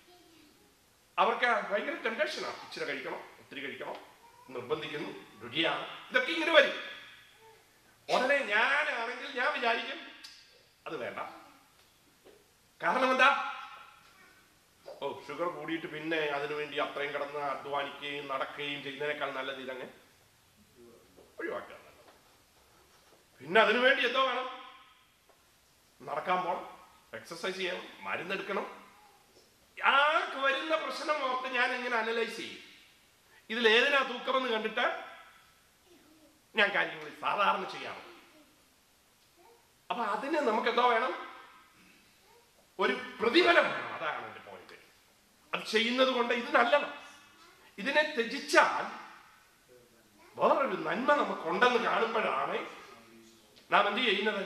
അവർക്ക് ഭയങ്കര ടെംപ്ടേഷനാണ് ഇച്ചിരി കഴിക്കണം ഒത്തിരി കഴിക്കണം നിർബന്ധിക്കുന്നു രുചിയാണ് ഇതൊക്കെ ഇങ്ങനെ വരും ഉടനെ ഞാനാണെങ്കിൽ ഞാൻ വിചാരിക്കും അത് വേണ്ട കാരണം എന്താ ഓ ഷുഗർ കൂടിയിട്ട് പിന്നെ അതിനുവേണ്ടി അത്രയും കിടന്ന് അധ്വാനിക്കുകയും നടക്കുകയും ചെയ്യുന്നതിനേക്കാൾ നല്ലത് ഇതങ്ങ് ഒഴിവാക്കുക പിന്നെ അതിനുവേണ്ടി എന്തോ വേണം നടക്കാൻ പോണം എക്സസൈസ് ചെയ്യണം മരുന്നെടുക്കണം ആ വരുന്ന പ്രശ്നം ഓർത്ത് ഞാൻ ഇങ്ങനെ അനലൈസ് ചെയ്യും ഇതിൽ ഏതിനാ തൂക്കമെന്ന് കണ്ടിട്ട് ഞാൻ കാര്യങ്ങൾ സാധാരണ ചെയ്യാറ് അപ്പൊ അതിന് നമുക്ക് എന്തോ വേണം ഒരു പ്രതിഫലം വേണം അതാണ് എന്റെ പോയിന്റ് അത് ചെയ്യുന്നത് കൊണ്ട് ഇത് നല്ലതാണ് ഇതിനെ ത്യജിച്ചാൽ വേറൊരു നന്മ നമുക്കുണ്ടെന്ന് കാണുമ്പോഴാണ് നാം എന്ത് ചെയ്യുന്നത്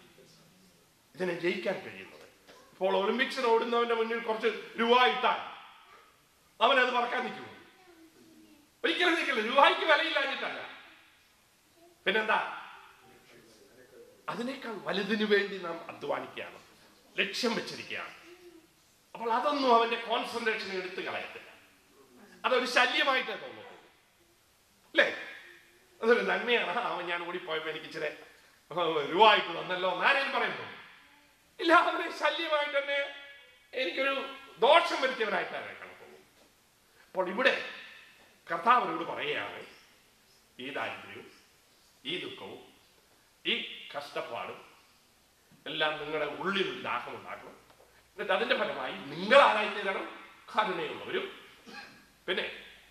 ഇതിനെ ജയിക്കാൻ കഴിയുന്നത് ഇപ്പോൾ ഒളിമ്പിക്സിന് ഓടുന്നവന്റെ മുന്നിൽ കുറച്ച് രൂപ ഇട്ടാൽ അവൻ അത് പറക്കാൻ നിൽക്കുമോ ഒരിക്കലും നിൽക്കില്ല രൂപയ്ക്ക് വിലയില്ലാഞ്ഞിട്ടല്ല പിന്നെന്താ അതിനേക്കാൾ വലുതിനു വേണ്ടി നാം അധ്വാനിക്കുകയാണ് ലക്ഷ്യം വെച്ചിരിക്കുകയാണ് അപ്പോൾ അതൊന്നും അവന്റെ കോൺസെൻട്രേഷൻ എടുത്തു കളയത്തില്ല അതൊരു ശല്യമായിട്ടേ തോന്നുന്നു അല്ലേ അതൊരു നന്മയാണ് ആ, അവൻ ഞാൻ ഓടിപ്പോയപ്പോ എനിക്ക് ഇച്ചിരി രൂപ ആയിട്ട് തന്നല്ലോ എന്നാരും പറയുന്നു ഇല്ല അവനെ ശല്യമായിട്ട് തന്നെ എനിക്കൊരു ദോഷം വരുത്തിയവനായിട്ടാണ് കണക്കുള്ളൂ അപ്പോൾ ഇവിടെ കർത്താവിനോട് പറയുകയാണ് ഈ ദാരിദ്ര്യവും ഈ ദുഃഖവും ഈ കഷ്ടപ്പാടും എല്ലാം നിങ്ങളുടെ ഉള്ളിൽ ഒരു ദാഹം ഉണ്ടാക്കണം എന്നിട്ട് അതിന്റെ ഫലമായി നിങ്ങൾ ആരായി തീരണം കരുണയുള്ളവരും പിന്നെ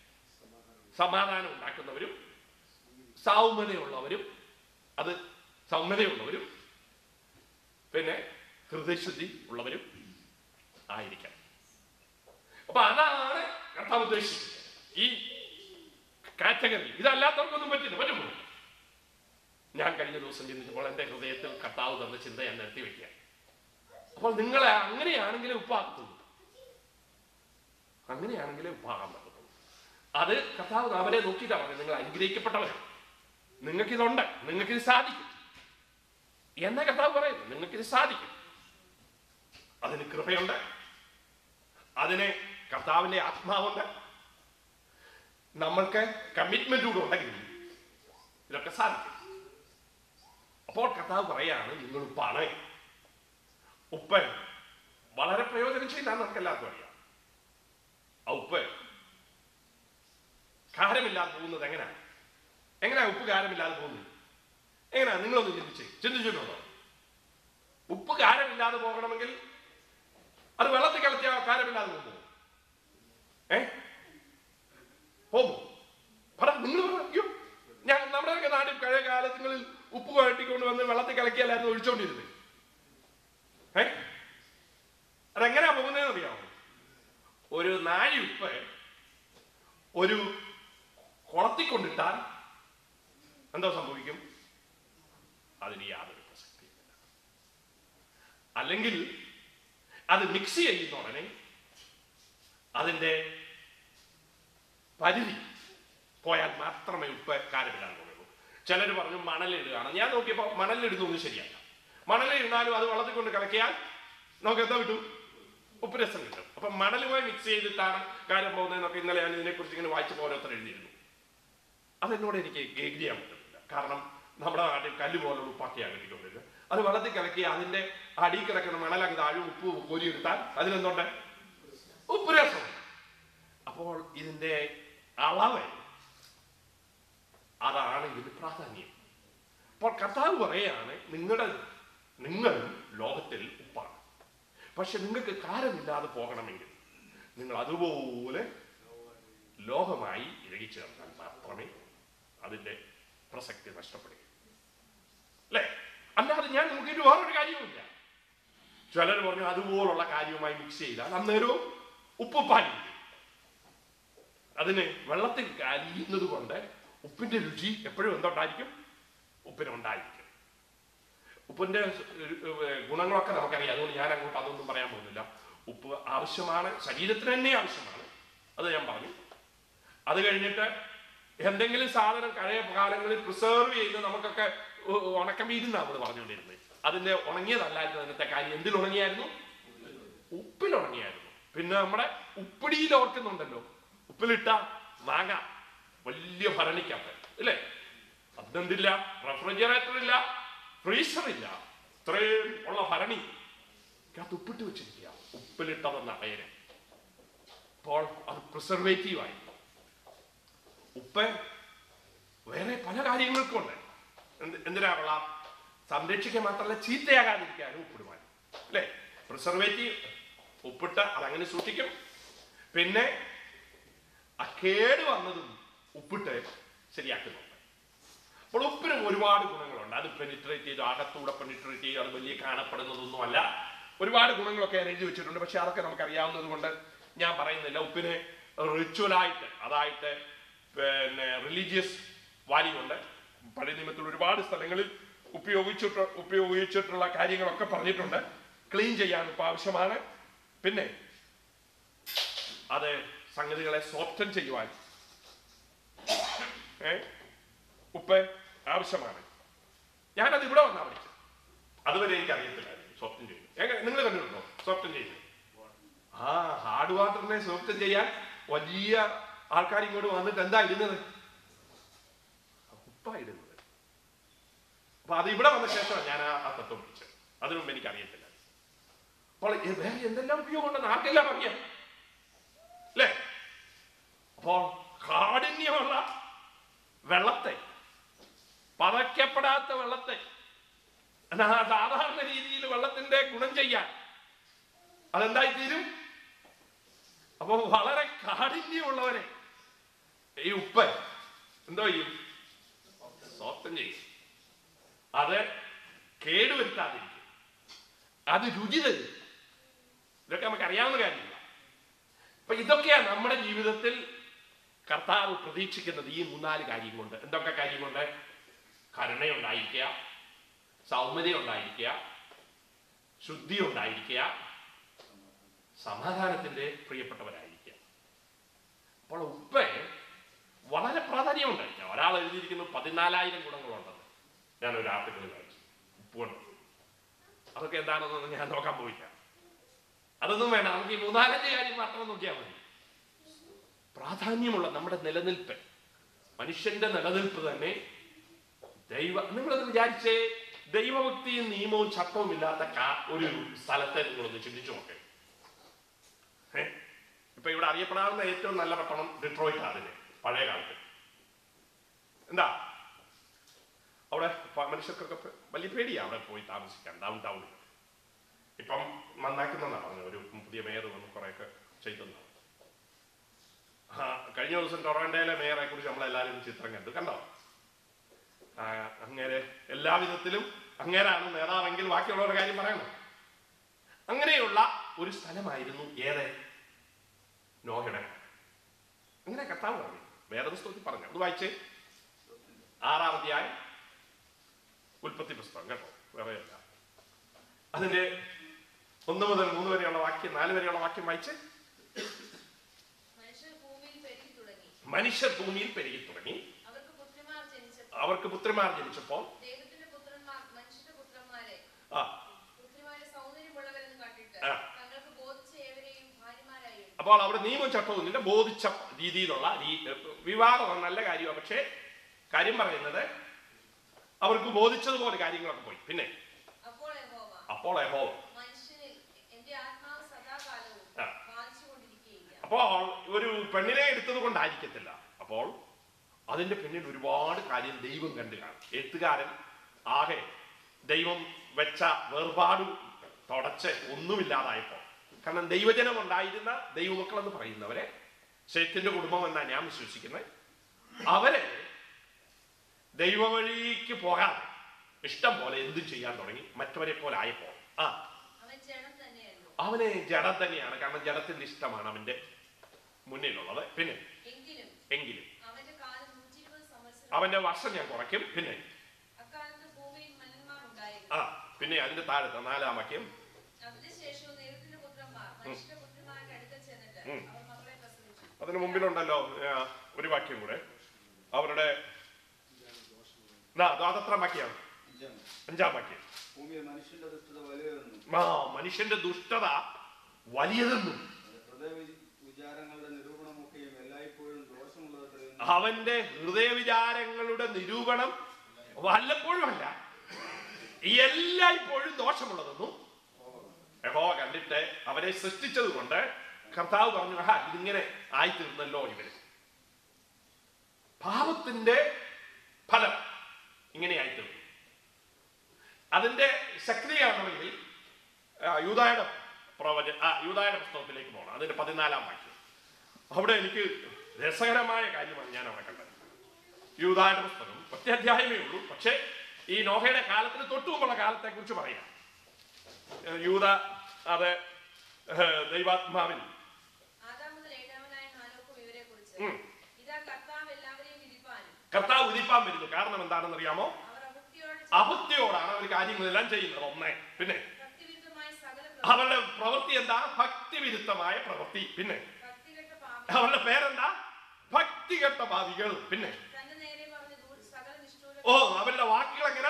സമാധാനം ഉണ്ടാക്കുന്നവരും സൗമ്യതയുള്ളവരും അത് സൗമ്യതയുള്ളവരും പിന്നെ ഹൃദയശുദ്ധി ഉള്ളവരും ആയിരിക്കണം അപ്പൊ അതാണ് കർത്താവ് ഉദ്ദേശിക്കുന്നത് ഈ കാറ്റഗറി ഇതല്ലാത്തവർക്കൊന്നും പറ്റില്ല പറ്റുമോ ഞാൻ കഴിഞ്ഞ ദിവസം ചിന്തിച്ചപ്പോൾ എൻ്റെ ഹൃദയത്തിൽ കർത്താവ് തന്ന ചിന്ത ഞാൻ നിർത്തി വെക്കുക അപ്പോൾ നിങ്ങളെ അങ്ങനെയാണെങ്കിലേ ഉപ്പാകത്തുള്ളൂ അങ്ങനെയാണെങ്കിലേ ഉപ്പാകാൻ പറ്റത്തുള്ളൂ അത് കർത്താവ് അവരെ നോക്കിയിട്ടാണ് പറഞ്ഞത് നിങ്ങൾ അനുഗ്രഹിക്കപ്പെട്ടവരാണ് നിങ്ങൾക്കിതുണ്ട് നിങ്ങൾക്കിത് സാധിക്കും എന്ന കർത്താവ് പറയുന്നു നിങ്ങൾക്കിത് സാധിക്കും അതിന് കൃപയുണ്ട് അതിന് കർത്താവിന്റെ ആത്മാവുണ്ട് നമ്മൾക്ക് കമ്മിറ്റ്മെന്റ് കൂടെ ഉണ്ടെങ്കിൽ ഇതൊക്കെ സാധിക്കും അപ്പോൾ കർത്താവ് പറയാണ് നിങ്ങൾ ഉപ്പാണ് ഉപ്പ് വളരെ പ്രയോജനം ചെയ്താൽ നമുക്ക് എല്ലാവർക്കും അറിയാം ആ ഉപ്പ് കാരമില്ലാതെ പോകുന്നത് എങ്ങനെയാ എങ്ങനെയാ ഉപ്പ് കാരമില്ലാതെ പോകുന്നത് എങ്ങനെയാ നിങ്ങളൊന്ന് ചിന്തിച്ചേ ചിന്തിച്ചിട്ടുണ്ടോ ഉപ്പ് കാരമില്ലാതെ പോകണമെങ്കിൽ അത് വെള്ളത്തിൽ കളത്തിയ കാരമില്ലാതെ പോകുമോ ഏ പോകുമോ പറ നിങ്ങൾ പറ അയ്യോ ഞാൻ നമ്മുടെയൊക്കെ നാട്ടിൽ പഴയ കാലങ്ങളിൽ ഉപ്പ് കഴട്ടിക്കൊണ്ട് വന്ന് വെള്ളത്തിൽ കലക്കിയല്ലായിരുന്നു ഒഴിച്ചോണ്ടിരുന്നത് ഏ അതെങ്ങനെയാ പോകുന്നതെന്ന് അറിയാമോ ഒരു നാഴി ഉപ്പ് ഒരു കുളത്തിൽ കൊണ്ടിട്ടാൽ എന്തോ സംഭവിക്കും അതിന് യാതൊരു പ്രസക്തിയില്ല അല്ലെങ്കിൽ അത് മിക്സ് ചെയ്യുന്ന ഉടനെ അതിന്റെ പരിധി പോയാൽ മാത്രമേ ഉപ്പ് കാരമിടാൻ പോകുള്ളൂ ചിലർ പറഞ്ഞു മണലിടുകയാണ് ഞാൻ നോക്കിയപ്പോൾ മണലിടുന്നൊന്നും ശരിയല്ല മണലിരുന്നാലും അത് വെള്ളത്തിൽ കൊണ്ട് കലക്കിയാൽ നമുക്ക് എന്താ കിട്ടും ഉപ്പ് രസം കിട്ടും അപ്പൊ മണലുമായി മിക്സ് ചെയ്തിട്ടാണ് കാര്യം പോകുന്നതെന്നൊക്കെ ഇന്നലെ ഞാൻ ഇതിനെക്കുറിച്ച് ഇങ്ങനെ വായിച്ചപ്പോൾ ഓരോരുത്തർ എഴുതിയിരുന്നു അതെന്നോട് എനിക്ക് ഗേഗ് ചെയ്യാൻ പറ്റുന്നില്ല കാരണം നമ്മുടെ നാട്ടിൽ കല്ല് പോലുള്ള ഉപ്പാക്കിയാണ് കിട്ടിക്കൊണ്ടിരുന്നത് അത് വെള്ളത്തിൽ കലക്കി അതിന്റെ അടി കിടക്കുന്ന മണലങ്ങ് താഴെ ഉപ്പ് കോരിയെടുത്താൽ അതിലെന്തുണ്ട് ഉപ്പ് രസമുണ്ട് അപ്പോൾ ഇതിന്റെ അളവ് അതാണ് ഇതിന് പ്രാധാന്യം അപ്പോൾ കർത്താവ് പറയാണ് നിങ്ങളുടെ നിങ്ങളും ലോകത്തിൽ ഉപ്പാണ് പക്ഷെ നിങ്ങൾക്ക് കാരമില്ലാതെ പോകണമെങ്കിൽ നിങ്ങൾ അതുപോലെ ലോകമായി ഇഴകി ചേർന്നാൽ മാത്രമേ അതിന്റെ പ്രസക്തി നഷ്ടപ്പെടുകയുള്ളൂ അല്ലേ അല്ലാതെ ഞാൻ നോക്കിയിട്ട് വേറൊരു കാര്യവുമില്ല ചിലർ പറഞ്ഞു അതുപോലുള്ള കാര്യവുമായി മിക്സ് ചെയ്താൽ അന്നേരവും ഉപ്പുപ്പാനില്ല അതിന് വെള്ളത്തിൽ അലിയുന്നത് കൊണ്ട് ഉപ്പിന്റെ രുചി എപ്പോഴും എന്തുണ്ടായിരിക്കും ഉപ്പിനുണ്ടായിരിക്കും ഉപ്പിന്റെ ഏർ, ഗുണങ്ങളൊക്കെ നമുക്കറിയാം അതുകൊണ്ട് ഞാൻ അങ്ങോട്ട് അതൊന്നും പറയാൻ പോകുന്നില്ല ഉപ്പ് ആവശ്യമാണ് ശരീരത്തിന് തന്നെ ആവശ്യമാണ് അത് ഞാൻ പറഞ്ഞു അത് കഴിഞ്ഞിട്ട് എന്തെങ്കിലും സാധനം കഴിയ കാലങ്ങളിൽ പ്രിസർവ് ചെയ്ത് നമുക്കൊക്കെ ഉ- ഉണക്കമീരുന്ന നമ്മൾ പറഞ്ഞുകൊണ്ടിരുന്നത് അതിന്റെ ഉണങ്ങിയതല്ലായിരുന്നു അതിനത്തെ കാര്യം എന്തിൽ ഉണങ്ങിയായിരുന്നു ഉപ്പിൽ ഉണങ്ങിയായിരുന്നു പിന്നെ നമ്മുടെ ഉപ്പിടിയിൽ ഓർക്കുന്നുണ്ടല്ലോ ഉപ്പിലിട്ട മാങ്ങ വലിയ ഭരണിക്കകത്ത് ഇല്ലേ അതെന്തില്ല റെഫ്രിജറേറ്റർ ഇല്ല ഫ്രീസർ ഇല്ല ഇത്രയും ഉള്ള ഭരണി അത് ഉപ്പിട്ട് വെച്ചിരിക്കുക ഉപ്പിലിട്ടതെന്ന പേര് അപ്പോൾ അത് പ്രിസർവേറ്റീവ് ആയി ഉപ്പ് വേറെ പല കാര്യങ്ങൾക്കും ഉണ്ട് എന്ത് എന്തിനാ കൊള്ളാം സംരക്ഷിക്കാൻ മാത്രമല്ല ചീത്തയാകാതിരിക്കാനും ഉപ്പിടുവാൻ അല്ലേ പ്രിസർവേറ്റീവ് ഉപ്പിട്ട് അതങ്ങനെ സൂക്ഷിക്കും പിന്നെ ആ കേട് വന്നതും ഉപ്പിട്ട് ശരിയാക്കുന്നുണ്ട് അപ്പോൾ ഉപ്പിന് ഒരുപാട് ഗുണങ്ങളുണ്ട് അത് പെനിട്രേറ്റ് ചെയ്ത് അകത്തൂടെ പെനിട്രേറ്റ് ചെയ്ത് അത് വലിയ കാണപ്പെടുന്നതൊന്നുമല്ല ഒരുപാട് ഗുണങ്ങളൊക്കെ ഞാൻ എഴുതി വെച്ചിട്ടുണ്ട് പക്ഷെ അതൊക്കെ നമുക്ക് അറിയാവുന്നത് കൊണ്ട് ഞാൻ പറയുന്നില്ല ഉപ്പിന് റിച്വലായിട്ട് അതായിട്ട് പിന്നെ റിലീജിയസ് വാല്യൂ ഉണ്ട് പഴയ നിയമത്തിൽ ഒരുപാട് സ്ഥലങ്ങളിൽ ഉപയോഗിച്ചിട്ട് ഉപയോഗിച്ചിട്ടുള്ള കാര്യങ്ങളൊക്കെ പറഞ്ഞിട്ടുണ്ട് ക്ലീൻ ചെയ്യാൻ ഉപ്പ് ആവശ്യമാണ് പിന്നെ അത് സംഗതികളെ സോഫ്റ്റൻ ചെയ്യുവാൻ ഏ ഉപ്പ് ആവശ്യമാണ് ഞാനത് ഇവിടെ വന്നാ പഠിച്ചത് അതുവരെ എനിക്ക് അറിയത്തില്ലായിരുന്നു സോഫ്റ്റൻ ചെയ്യുന്നത് എങ്ങനെ നിങ്ങൾ കണ്ടിട്ടുണ്ടോ സോഫ്റ്റൻ ചെയ്യുന്നത് ആ ഹാർഡ് വാട്ടറിനെ സോഫ്റ്റൻ ചെയ്യാൻ വലിയ ആൾക്കാർ ഇങ്ങോട്ട് വന്നിട്ട് എന്താ ഇടുന്നത് ഉപ്പാ ഇടുന്നത് അപ്പൊ അത് ഇവിടെ വന്ന ശേഷമാണ് ഞാൻ ആ ആ തത്വം പഠിച്ചത് അതിനു മുമ്പ് എനിക്ക് അറിയത്തില്ല അപ്പോൾ എ- വേറെ എന്തെല്ലാം ഉപയോഗമുണ്ടെന്ന് ആർക്കെല്ലാം അറിയാം അല്ലേ അപ്പോൾ കാഠിന്യമുള്ള വെള്ളത്തെ പതയ്ക്കപ്പെടാത്ത വെള്ളത്തെ എന്നാ സാധാരണ രീതിയിൽ വെള്ളത്തിന്റെ ഗുണം ചെയ്യാൻ അതെന്തായി തീരും അപ്പൊ വളരെ കാഠിന്യമുള്ളവരെ ഈ ഉപ്പ് എന്തോ ചെയ്യും സോപ്തം ചെയ്യും അത് കേടുവരുത്താതിരിക്കും അത് രുചി തരും ഇതൊക്കെ നമുക്ക് അറിയാവുന്ന കാര്യമില്ല അപ്പൊ ഇതൊക്കെയാണ് നമ്മുടെ ജീവിതത്തിൽ കർത്താവ് പ്രതീക്ഷിക്കുന്നത് ഈ മൂന്നാല് കാര്യം കൊണ്ട് എന്തൊക്കെ കാര്യം കൊണ്ട് കരുണയുണ്ടായിരിക്കുക സൗമ്യത ഉണ്ടായിരിക്കുക ശുദ്ധി ഉണ്ടായിരിക്കുക സമാധാനത്തിന്റെ പ്രിയപ്പെട്ടവരായിരിക്കുക അപ്പോൾ ഉപ്പ് വളരെ പ്രാധാന്യമുണ്ടായിരിക്കുക ഒരാൾ എഴുതിയിരിക്കുന്നു പതിനാലായിരം ഗുണങ്ങളുണ്ടെന്ന് ഞാൻ ഒരു ആർട്ടിക്കിൾ വായിച്ചു ഉപ്പ് കൊണ്ട് അതൊക്കെ എന്താണെന്നൊന്നും ഞാൻ നോക്കാൻ പോയില്ല അതൊന്നും വേണ്ട നമുക്ക് ഈ മൂന്നാലഞ്ച് കാര്യം മാത്രം നോക്കിയാൽ മതി പ്രാധാന്യമുള്ള നമ്മുടെ നിലനിൽപ്പ് മനുഷ്യന്റെ നിലനിൽപ്പ് തന്നെ ദൈവ നിങ്ങളൊന്ന് വിചാരിച്ചേ ദൈവഭക്തിയും നിയമവും ചട്ടവും ഇല്ലാത്ത കാ- ഒരു സ്ഥലത്തെ നിങ്ങളൊന്ന് ചിന്തിച്ചു നോക്കേ ഏ? ഇപ്പൊ ഇവിടെ അറിയപ്പെടാവുന്ന ഏറ്റവും നല്ല പട്ടണം ഡിട്രോയിറ്റ് അതിന് പഴയ കാലത്ത് എന്താ അവിടെ പ- മനുഷ്യർക്കൊക്കെ പ- വലിയ പേടിയാ അവിടെ പോയി താമസിക്കാൻ ഡൗൺ ടൗണിൽ ഇപ്പം നന്നാക്കുന്നതാണ് പറഞ്ഞത് ഒരു പുതിയ മേയർ വന്ന് കുറെയൊക്കെ ചെയ്തെന്നാണ് ആ കഴിഞ്ഞ ദിവസം ടൊറാൻഡോയിലെ മേയറെ കുറിച്ച് നമ്മളെല്ലാവരും ചിത്രം കണ്ടു കണ്ടോ ആ, അങ്ങേരെ എല്ലാ വിധത്തിലും അങ്ങേരാണ് നേതാവെങ്കിൽ ബാക്കിയുള്ളവരുടെ കാര്യം പറയണം അങ്ങനെയുള്ള ഒരു സ്ഥലമായിരുന്നു ഏറെ നോഹയുടെ അങ്ങനെ കർത്താവ് പറഞ്ഞു വേദപുസ്തകത്തിൽ പറഞ്ഞു അത് വായിച്ചേ ആറാം അധ്യായം ഉൽപ്പത്തി പുസ്തകം കേട്ടോ വേറെയല്ല അതിന്റെ ഒന്ന് മുതൽ മൂന്ന് വരെയുള്ള വാക്യം നാല് വരെയുള്ള വാക്യം വായിച്ച് മനുഷ്യർ ഭൂമിയിൽ പെരുകി തുടങ്ങി മനുഷ്യർ ഭൂമിയിൽ പെരുകി തുടങ്ങി അവർക്ക് പുത്രിമാർ ജനിച്ചപ്പോൾ അവർക്ക് പുത്രിമാർ ജനിച്ചപ്പോൾ ദൈവത്തിന്റെ പുത്രന്മാർ മനുഷ്യരുടെ പുത്രന്മാരെ ആ പുത്രിമാരെ സൗന്ദര്യമുള്ളവരെന്ന് കണ്ടിട്ട് ആ. തങ്ങൾക്ക് ബോധിച്ച ഏവരെയും ഭാര്യമാരായും അപ്പോൾ അവിടെ നിയമം ചട്ടവും ഇല്ല ബോധിച്ച രീതിയിലുള്ള രീ- വിവാഹം നല്ല കാര്യമാണ് പക്ഷേ കാര്യം പറയുന്നത് അവർക്ക് ബോധിച്ചതുപോലെ കാര്യങ്ങളൊക്കെ പോയി പിന്നെ അപ്പോൾ യഹോവ അപ്പോൾ യഹോവ മനുഷ്യനിൽ എന്റെ ആത്മാവ് സദാകാലവും ആ. ബാധിച്ചുകൊണ്ടിരിക്കുന്നു പെണ്ണിനെ എടുത്തത് കൊണ്ടായിരിക്കത്തില്ല അപ്പോൾ അതിന്റെ പിന്നിൽ ഒരുപാട് കാര്യം ദൈവം കണ്ടു കാണും എഴുത്തുകാരൻ ആകെ ദൈവം വെച്ച വേർപാട് തുടച്ച് ഒന്നുമില്ലാതായപ്പോൾ കാരണം ദൈവജനം ഉണ്ടായിരുന്ന ദൈവമക്കൾ എന്ന് പറയുന്നവരെ ശൈത്യന്റെ കുടുംബം എന്നാണ് ഞാൻ വിശ്വസിക്കുന്നത് അവരെ ദൈവവഴിക്ക് പോകാതെ ഇഷ്ടം പോലെ എന്തും ചെയ്യാൻ തുടങ്ങി മറ്റവരെ പോലെ ആയപ്പോൾ ആ അവൻ ജഡം തന്നെയല്ലോ അവനെ ജഡം തന്നെയാണ് കാരണം ജഡത്തിന്റെ ഇഷ്ടമാണ് അവന്റെ മുന്നിലുള്ളത് പിന്നെ എങ്കിലും എങ്കിലും അവന്റെ കാലം നൂറ്റി ഇരുപത് സംവത്സരം അവന്റെ വർഷം ഞാൻ കുറയ്ക്കും പിന്നെ അക്കാലത്ത് ഭൂമിയിൽ മന്നന്മാർ ഉണ്ടായിരുന്നു ആ പിന്നെ അതിന്റെ താഴത്തെ നാലാം വാക്യം അതിന്റെ ശേഷവും ദൈവത്തിന്റെ പുത്രന്മാർ മനുഷ്യന്റെ പുത്രന്മാരുടെ അടുക്കൽ ചെന്നിട്ട് ഉം. അവർ മക്കളെ പ്രസവിച്ചു അതിന് മുമ്പിലുണ്ടല്ലോ ആ, ഒരു വാക്യം കൂടെ അവരുടെ ദാ, ദാ, അതെത്രാം വാക്യാണ് അഞ്ചാം അഞ്ചാം വാക്യം ഭൂമിയിൽ മനുഷ്യന്റെ ദുഷ്ടത വലുതെന്നും ആ മനുഷ്യന്റെ ദുഷ്ടത വലിയതെന്നും അവന്റെ ഹൃദയ വി- വിചാരങ്ങളുടെ നിരൂപണമൊക്കെയും എല്ലായ്പ്പോഴും ദോഷമുള്ളതെന്നും അവന്റെ ഹൃദയ വിചാരങ്ങളുടെ നിരൂപണം വല്ലപ്പോഴും അല്ല എല്ലായ്പ്പോഴും ദോഷമുള്ളതെന്നും യഹോവ കണ്ടിട്ട് അവരെ സൃഷ്ടിച്ചത് കൊണ്ട് കർത്താവ് പറഞ്ഞു ആഹാ ഇതിങ്ങനെ ആയിത്തീർന്നല്ലോ ഇവര് പാപത്തിന്റെ ഫലം ഇങ്ങനെ ആയിത്തീർന്നു അതിന്റെ ശക്തിയാണെങ്കിൽ ആ, യൂദായുടെ പ്രവച ആ യൂദായുടെ പുസ്തകത്തിലേക്ക് പോകണം അതിന്റെ പതിനാലാം വാക്യം അവിടെ എനിക്ക് രസകരമായ കാര്യമാണ് ഞാൻ അവിടെ കണ്ടത് യൂദായുടെ പുസ്തകം ഒറ്റ അധ്യായമേ ഉള്ളൂ പക്ഷേ ഈ നോഹയുടെ കാലത്തിന് തൊട്ടു മുമ്പുള്ള കാലത്തെ കുറിച്ച് പറയാം ഏഹ് യൂദ അത് ഏഹ് ദൈവാത്മാവിൽ ആദാം മുതൽ ഏഴാമനായ ഹാനോക്കും ഇവരെ കുറിച്ച് ഉം. ഇതാ കർത്താവ് എല്ലാവരെയും വിധിപ്പാനും കർത്താവ് ഉദിപ്പാൻ വരുന്നു കാരണം എന്താണെന്ന് അറിയാമോ അവർ അഭക്തിയോടെ അഭക്തിയോടാണ് അവർ കാര്യങ്ങളെല്ലാം ചെയ്യുന്നത് ഒന്നേ പിന്നെ ഭക്തിവിരുദ്ധമായ സകല അവരുടെ പ്രവൃത്തി എന്താ ഭക്തിവിരുദ്ധമായ പ്രവൃത്തി പിന്നെ ഭക്തികെട്ട പാപം അവരുടെ പേരെന്താ ഭക്തികെട്ട ഭാവികൾ പിന്നെ തന്റെ നേരെ പറഞ്ഞ ദൂര സകല നിഷ്ഠൂര ഓ അവരുടെ വാക്കുകൾ എങ്ങനെ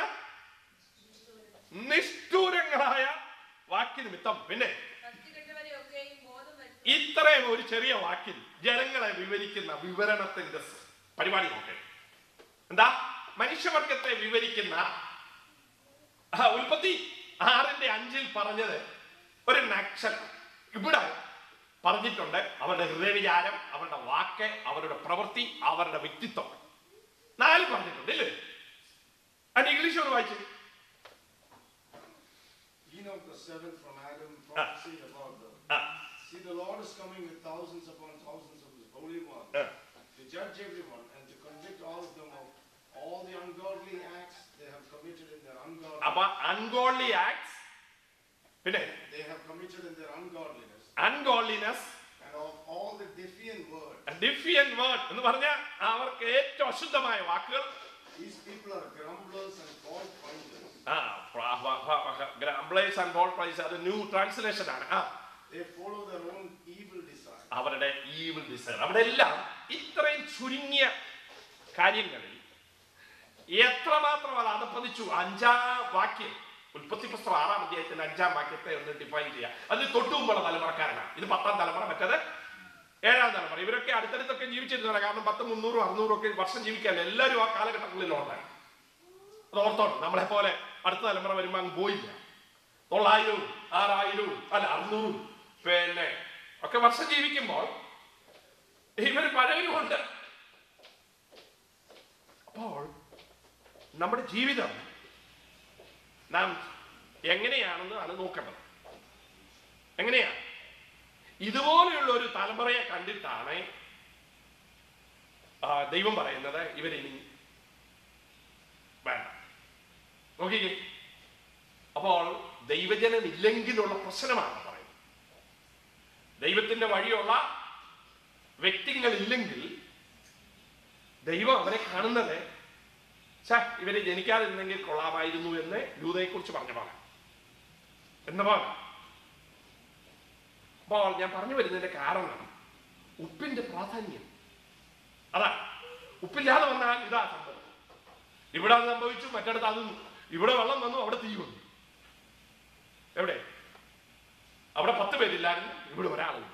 നിഷ്ഠൂരങ്ങളായ വാക്യ നിമിത്തം പിന്നെ ഭക്തികെട്ടവരെയൊക്കെയും ബോധം വരുത്തും ഇത്രയും ഒരു ചെറിയ വാക്കിൽ ജനങ്ങളെ വിവരിക്കുന്ന വിവരണത്തിന്റെ സ് പരിപാടി നോക്കേ എന്താ മനുഷ്യവർഗത്തെ വിവരിക്കുന്ന ആ, ഉൽപ്പത്തി ആറിന്റെ അഞ്ചിൽ പറഞ്ഞത് ഒരു നക്സൽ ഇവിടെ പറഞ്ഞിട്ടുണ്ട് അവരുടെ ഹൃദയവിചാരം അവരുടെ വാക്ക് അവരുടെ പ്രവൃത്തി അവരുടെ വ്യക്തിത്വം നാല് പറഞ്ഞിട്ടുണ്ട് ഇല്ലേ അതിന് ഇംഗ്ലീഷ് ഒന്ന് വായിച്ചു Enoch the seventh from Adam prophesied about them. ആ See, the Lord is coming with thousands upon thousands of his holy ones ആ to judge everyone and to convict all of them of all the ungodly acts they have committed in their ungodly അപ്പൊ അൺഗോൺലി ആക്ട്സ് പിന്നെ they have committed in their ungodliness അൺഗോൺലിനെസ് and of all the defiant words. ഡിഫിയൻ word എന്ന് പറഞ്ഞാൽ അവർക്ക് ഏറ്റവും അശുദ്ധമായ വാക്കുകൾ These people are grumblers and fault finders. ആ ഗ്രാംബ്ലേസ് ആൻഡ് ഗോഡ് പ്രൈസ് അത് ന്യൂ ട്രാൻസ്ലേഷൻ ആണ് ആ They follow their own evil desires. അവരുടെ ഈവിൾ ഡിസൈർ അവിടെ എല്ലാം ഇത്രയും ചുരുങ്ങിയ കാര്യങ്ങളിൽ എത്രമാത്രം അത് അതപ്പതിച്ചു അഞ്ചാം വാക്യം ഉൽപ്പത്തി പുസ്തകം ആറാം അധ്യായത്തിന്റെ അഞ്ചാം വാക്യത്തെ ഒന്ന് ഡിഫൈൻ ചെയ്യാം അതിന് തൊട്ടുമുമ്പുള്ള തലമുറക്കാരനാണ് ഇത് പത്താം തലമുറ മറ്റേത് ഏഴാം തലമുറ ഇവരൊക്കെ അടുത്തടുത്തൊക്കെ ജീവിച്ചിരുന്നതാണ് കാരണം പത്ത് മുന്നൂറും അറുന്നൂറും ഒക്കെ വർഷം ജീവിക്കാൻ എല്ലാവരും ആ കാലഘട്ടങ്ങളിലുള്ളതാണ് അത് ഓർത്തോണം നമ്മളെ പോലെ അടുത്ത തലമുറ വരുമ്പോൾ അങ്ങ് പോയില്ല തൊള്ളായിരവും ആറായിരവും അല്ല അറുന്നൂറും പിന്നെ ഒക്കെ വർഷം ജീവിക്കുമ്പോൾ ഇവർ പഴയവരുമുണ്ട് അപ്പോൾ നമ്മുടെ ജീവിതം നാം എങ്ങനെയാണെന്ന് ആണ് നോക്കേണ്ടത് എങ്ങനെയാ ഇതുപോലെയുള്ള ഒരു തലമുറയെ കണ്ടിട്ടാണ് ആ, ദൈവം പറയുന്നത് ഇവരിനി വേണ്ട നോക്കിക്കേ അപ്പോൾ ദൈവജനം ഇല്ലെങ്കിലുള്ള പ്രശ്നമാണ് പറയുന്നത് ദൈവത്തിന്റെ വഴിയുള്ള വ്യക്തികൾ ഇല്ലെങ്കിൽ ദൈവം അവരെ കാണുന്നത് ഛേ ഇവരെ ജനിക്കാതിരുന്നെങ്കിൽ കൊള്ളാമായിരുന്നു എന്ന് യൂതയെ കുറിച്ച് പറഞ്ഞ പോലെ എന്ന പോലെ അപ്പോൾ ഞാൻ പറഞ്ഞു വരുന്നതിന്റെ കാരണം ഉപ്പിന്റെ പ്രാധാന്യം അതാ ഉപ്പില്ലാതെ വന്നാൽ ഇതാ സംഭവം ഇവിടെ അത് സംഭവിച്ചു മറ്റിടത്ത് അത് ഇവിടെ വെള്ളം വന്നു അവിടെ തീ വന്നു എവിടെ അവിടെ പത്ത് പേരില്ലായിരുന്നു ഇവിടെ ഒരാളില്ല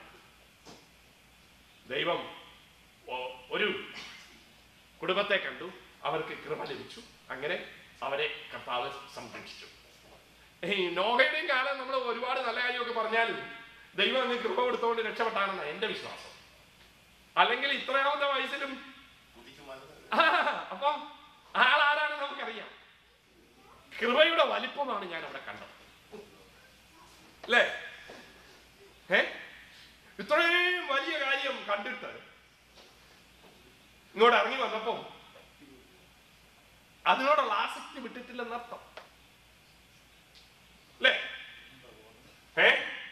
ദൈവം ഒ- ഒരു കുടുംബത്തെ കണ്ടു അവർക്ക് കൃപ ലഭിച്ചു അങ്ങനെ അവരെ കർത്താവ് സംരക്ഷിച്ചു ഈ നോഹയുടെയും കാലം നമ്മൾ ഒരുപാട് നല്ല കാര്യമൊക്കെ പറഞ്ഞാലും ദൈവം അങ്ങ് കൃപ കൊടുത്തുകൊണ്ട് രക്ഷപ്പെട്ടാണെന്ന എന്റെ വിശ്വാസം അല്ലെങ്കിൽ ഇത്രയാമത്തെ വയസ്സിലും ആ, അപ്പം ആളാരാണ് നമുക്കറിയാം കൃപയുടെ വലിപ്പമാണ് ഞാൻ അവിടെ കണ്ടത് അല്ലേ ഏ ഇത്രയും വലിയ കാര്യം കണ്ടിട്ട് ഇങ്ങോട്ട് ഇറങ്ങി വന്നപ്പോ അതിനോടുള്ള ആസക്തി വിട്ടിട്ടില്ലെന്നർത്ഥം അല്ലേ ഏ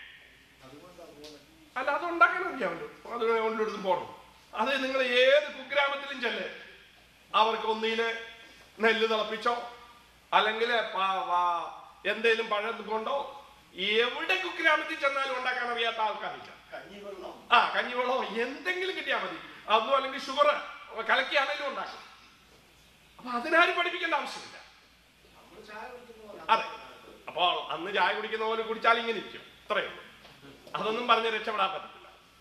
അല്ല അത് ഉണ്ടാക്കാൻ അറിയാമല്ലോ അത് കൊണ്ടെടുത്തും പോകണം അത് നിങ്ങൾ ഏത് കുഗ്രാമത്തിലും ചെല്ല് അവർക്ക് ഒന്നില് നെല്ല് തിളപ്പിച്ചോ അല്ലെങ്കിൽ എന്തേലും പഴം കൊണ്ടോ എവിടെ കുഗ്രാമത്തിൽ ചെന്നാലും ഉണ്ടാക്കാൻ അറിയാത്ത ആൾക്കാരില്ല ആ കഞ്ഞിവെള്ളമോ എന്തെങ്കിലും കിട്ടിയാൽ മതി അതും അല്ലെങ്കിൽ ഷുഗർ കലക്കിയാണെങ്കിലും ഉണ്ടാക്കും അപ്പൊ അതിനാരും പഠിപ്പിക്കേണ്ട ആവശ്യമില്ല അതെ അപ്പോൾ അന്ന് ചായ കുടിക്കുന്ന പോലെ കുടിച്ചാൽ ഇങ്ങനെ ഇരിക്കും ഇത്രയേ ഉള്ളൂ അതൊന്നും പറഞ്ഞ് രക്ഷപ്പെടാൻ പറ്റത്തില്ല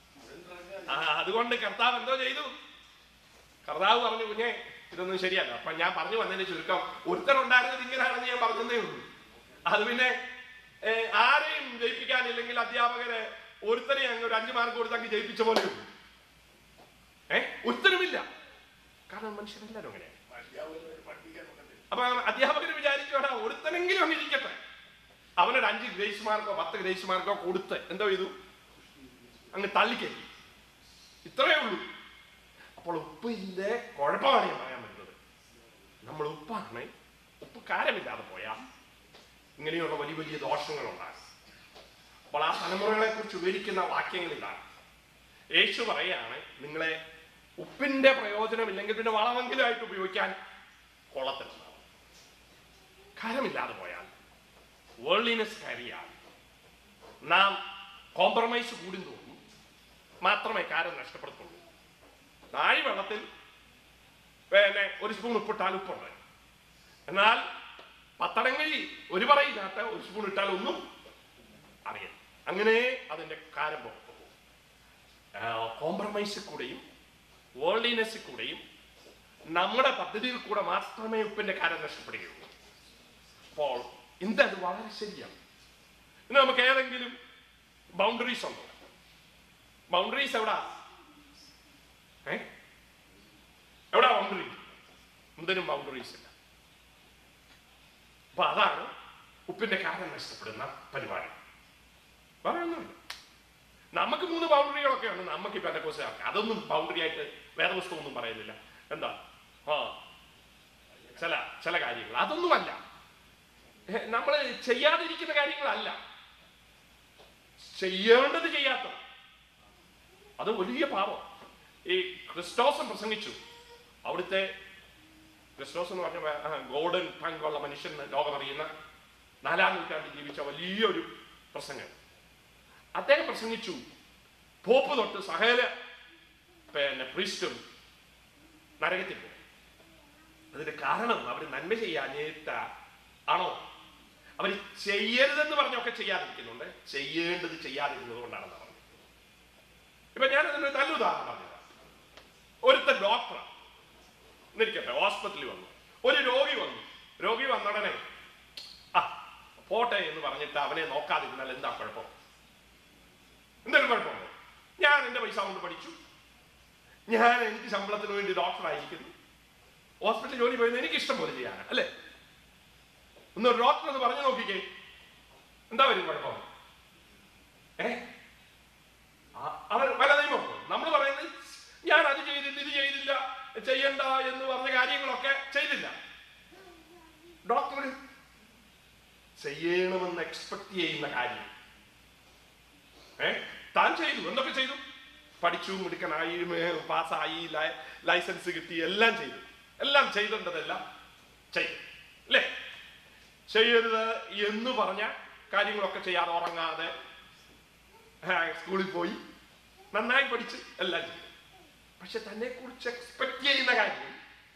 ആ അതുകൊണ്ട് കർത്താവ് എന്തോ ചെയ്തു കർത്താവ് പറഞ്ഞു കുഞ്ഞെ ഇതൊന്നും ശരിയല്ല അപ്പൊ ഞാൻ പറഞ്ഞു വന്നതിന്റെ ചുരുക്കം ഒരുത്തനുണ്ടായിരുന്നത് ഇങ്ങനെയാണെന്ന് ഞാൻ പറഞ്ഞതേ ഉള്ളൂ അത് പിന്നെ ഏ, ആരെയും ജയിപ്പിക്കാനില്ലെങ്കിൽ അധ്യാപകരെ ഒരുത്തനെ അങ്ങ് ഒരു അഞ്ചു മാർക്ക് കൊടുത്ത് അങ്ങ് ജയിപ്പിച്ച പോലെ ഉള്ളൂ ഏ ഒരുത്തനുമില്ല കാരണം മനുഷ്യരെല്ലാരും അങ്ങനെയാണ് അപ്പൊ അധ്യാപകർ വിചാരിച്ചോടാ ഒരുത്തനെങ്കിലും അങ്ങ് ഇരിക്കട്ടെ അവനൊരു അഞ്ച് ഗ്രേസ് മാർക്കോ പത്ത് ഗ്രേസ് മാർക്കോ കൊടുത്ത് എന്തോ ചെയ്തു അങ്ങ് തള്ളിക്കറ്റി ഇത്രയേ ഉള്ളൂ അപ്പോൾ ഉപ്പിന്റെ കുഴപ്പമാണ് ഞാൻ പറയാൻ പറ്റുന്നത് നമ്മൾ ഉപ്പാണ് ഉപ്പ് കാരമില്ലാതെ പോയാൽ ഇങ്ങനെയുള്ള വലിയ വലിയ ദോഷങ്ങൾ ഉണ്ടാകും അപ്പോൾ ആ തലമുറകളെ കുറിച്ച് വിവരിക്കുന്ന വാക്യങ്ങൾ ഇതാണ് യേശു പറയാണ് നിങ്ങളെ ഉപ്പിന്റെ പ്രയോജനമില്ലെങ്കിൽ പിന്നെ വളമെങ്കിലും ആയിട്ട് ഉപയോഗിക്കാൻ കൊള്ളത്തില്ല കാരമില്ലാതെ പോയാൽ വേൾഡിനെസ് കയറിയാൽ നാം കോംപ്രമൈസ് കൂടും തോന്നും മാത്രമേ കാരം നഷ്ടപ്പെടുത്തുള്ളൂ നാഴി വെള്ളത്തിൽ പിന്നെ ഒരു സ്പൂൺ ഉപ്പിട്ടാൽ ഉപ്പുണ്ട് എന്നാൽ പത്തടങ്ങി ഒരു പറയില്ലാത്ത ഒരു സ്പൂൺ ഇട്ടാൽ ഒന്നും അറിയാം അങ്ങനെ അതിന്റെ കാരം പുറത്തു പോകും കോംപ്രമൈസിൽ കൂടെയും വേൾഡിനെസ്സിൽ കൂടെയും നമ്മുടെ പദ്ധതിയിൽ കൂടെ മാത്രമേ ഉപ്പിന്റെ കാരം നഷ്ടപ്പെടുകയുള്ളൂ അപ്പോൾ എന്തത് വളരെ ശരിയാണ് ഇന്ന് നമുക്ക് ഏതെങ്കിലും ബൗണ്ടറീസ് ഉണ്ടോ ബൗണ്ടറീസ് എവിടാ ഏ എവിടാ ബൗണ്ടറി എന്തിനും ബൗണ്ടറീസ് ഇല്ല അപ്പൊ അതാണ് ഉപ്പിന്റെ കാരം നഷ്ടപ്പെടുന്ന പരിപാടി പറയുന്നില്ല നമുക്ക് മൂന്ന് ബൗണ്ടറികളൊക്കെ ഉണ്ട് നമുക്ക് ഇപ്പൊ എന്റെ കോഴ്സുകാർക്ക് അതൊന്നും ബൗണ്ടറി ആയിട്ട് വേറെ പുസ്തകമൊന്നും പറയുന്നില്ല എന്താ ആ ചില ചില കാര്യങ്ങൾ അതൊന്നുമല്ല നമ്മൾ ചെയ്യാതിരിക്കുന്ന കാര്യങ്ങളല്ല ചെയ്യേണ്ടത് ചെയ്യാത്തത് അത് വലിയ പാപം ഈ ക്രിസ്റ്റോസം പ്രസംഗിച്ചു അവിടുത്തെ ക്രിസ്റ്റോസ് എന്ന് പറഞ്ഞ ആ, ഗോൾഡൻ ടങ്കുള്ള മനുഷ്യൻ എന്ന് ലോകമറിയുന്ന നാലാം നൂറ്റാണ്ടിൽ ജീവിച്ച വലിയൊരു പ്രസംഗം അദ്ദേഹം പ്രസംഗിച്ചു പോപ്പ് തൊട്ട് സകല പിന്നെ പ്രീസ്റ്റും നരകത്തിൽ പോകും അതിന്റെ കാരണം അവർ നന്മ ചെയ്യാഞ്ഞേറ്റ ആണോ അവർ ചെയ്യരുതെന്ന് പറഞ്ഞൊക്കെ ചെയ്യാതിരിക്കുന്നുണ്ട് ചെയ്യേണ്ടത് ചെയ്യാതിരുന്നത് കൊണ്ടാണെന്ന് പറഞ്ഞു ഇപ്പൊ ഞാൻ അതിന് നല്ല ഉദാഹരണം പറഞ്ഞത് ഒരുത്തൻ ഡോക്ടറാണ് എന്നിരിക്കട്ടെ ഹോസ്പിറ്റലിൽ വന്നു ഒരു രോഗി വന്നു രോഗി വന്നുടനെ ആ പോട്ടെ എന്ന് പറഞ്ഞിട്ട് അവനെ നോക്കാതിരുന്നാൽ എന്താ കുഴപ്പം എന്തെങ്കിലും കുഴപ്പമുണ്ടോ ഞാൻ എന്റെ പൈസ കൊണ്ട് പഠിച്ചു ഞാൻ എനിക്ക് ശമ്പളത്തിന് വേണ്ടി ഡോക്ടറായിരിക്കുന്നു ഹോസ്പിറ്റലിൽ ജോലി പോയത് എനിക്ക് ഇഷ്ടം പോലെ ചെയ്യാനാ അല്ലേ ഒന്ന് ഒരു ഡോക്ടർ ഒന്ന് പറഞ്ഞു നോക്കിക്കേ എന്താ വരും കുഴപ്പം ഏ ആ- അവർ പല നിയമമുണ്ട് നമ്മൾ പറയുന്നത് ഞാൻ അത് ചെയ്തില്ല ഇത് ചെയ്തില്ല ചെയ്യണ്ട എന്ന് പറഞ്ഞ കാര്യങ്ങളൊക്കെ ചെയ്തില്ല ഡോക്ടർ ചെയ്യണമെന്ന് എക്സ്പെക്ട് ചെയ്യുന്ന കാര്യം ഏ താൻ ചെയ്തു എന്തൊക്കെ ചെയ്തു പഠിച്ചു മിടുക്കനായി മേ- പാസ്സായി ലൈ- ലൈസൻസ് കിട്ടി എല്ലാം ചെയ്തു എല്ലാം ചെയ്തതെല്ലാം ചെയ്തു അല്ലേ ചെയ്യരുത് എന്ന് പറഞ്ഞ കാര്യങ്ങളൊക്കെ ചെയ്യാതെ ഉറങ്ങാതെ ആ, സ്കൂളിൽ പോയി നന്നായി പഠിച്ച് എല്ലാം ചെയ്തു പക്ഷെ തന്നെ കുറിച്ച് എക്സ്പെക്ട് ചെയ്യുന്ന കാര്യം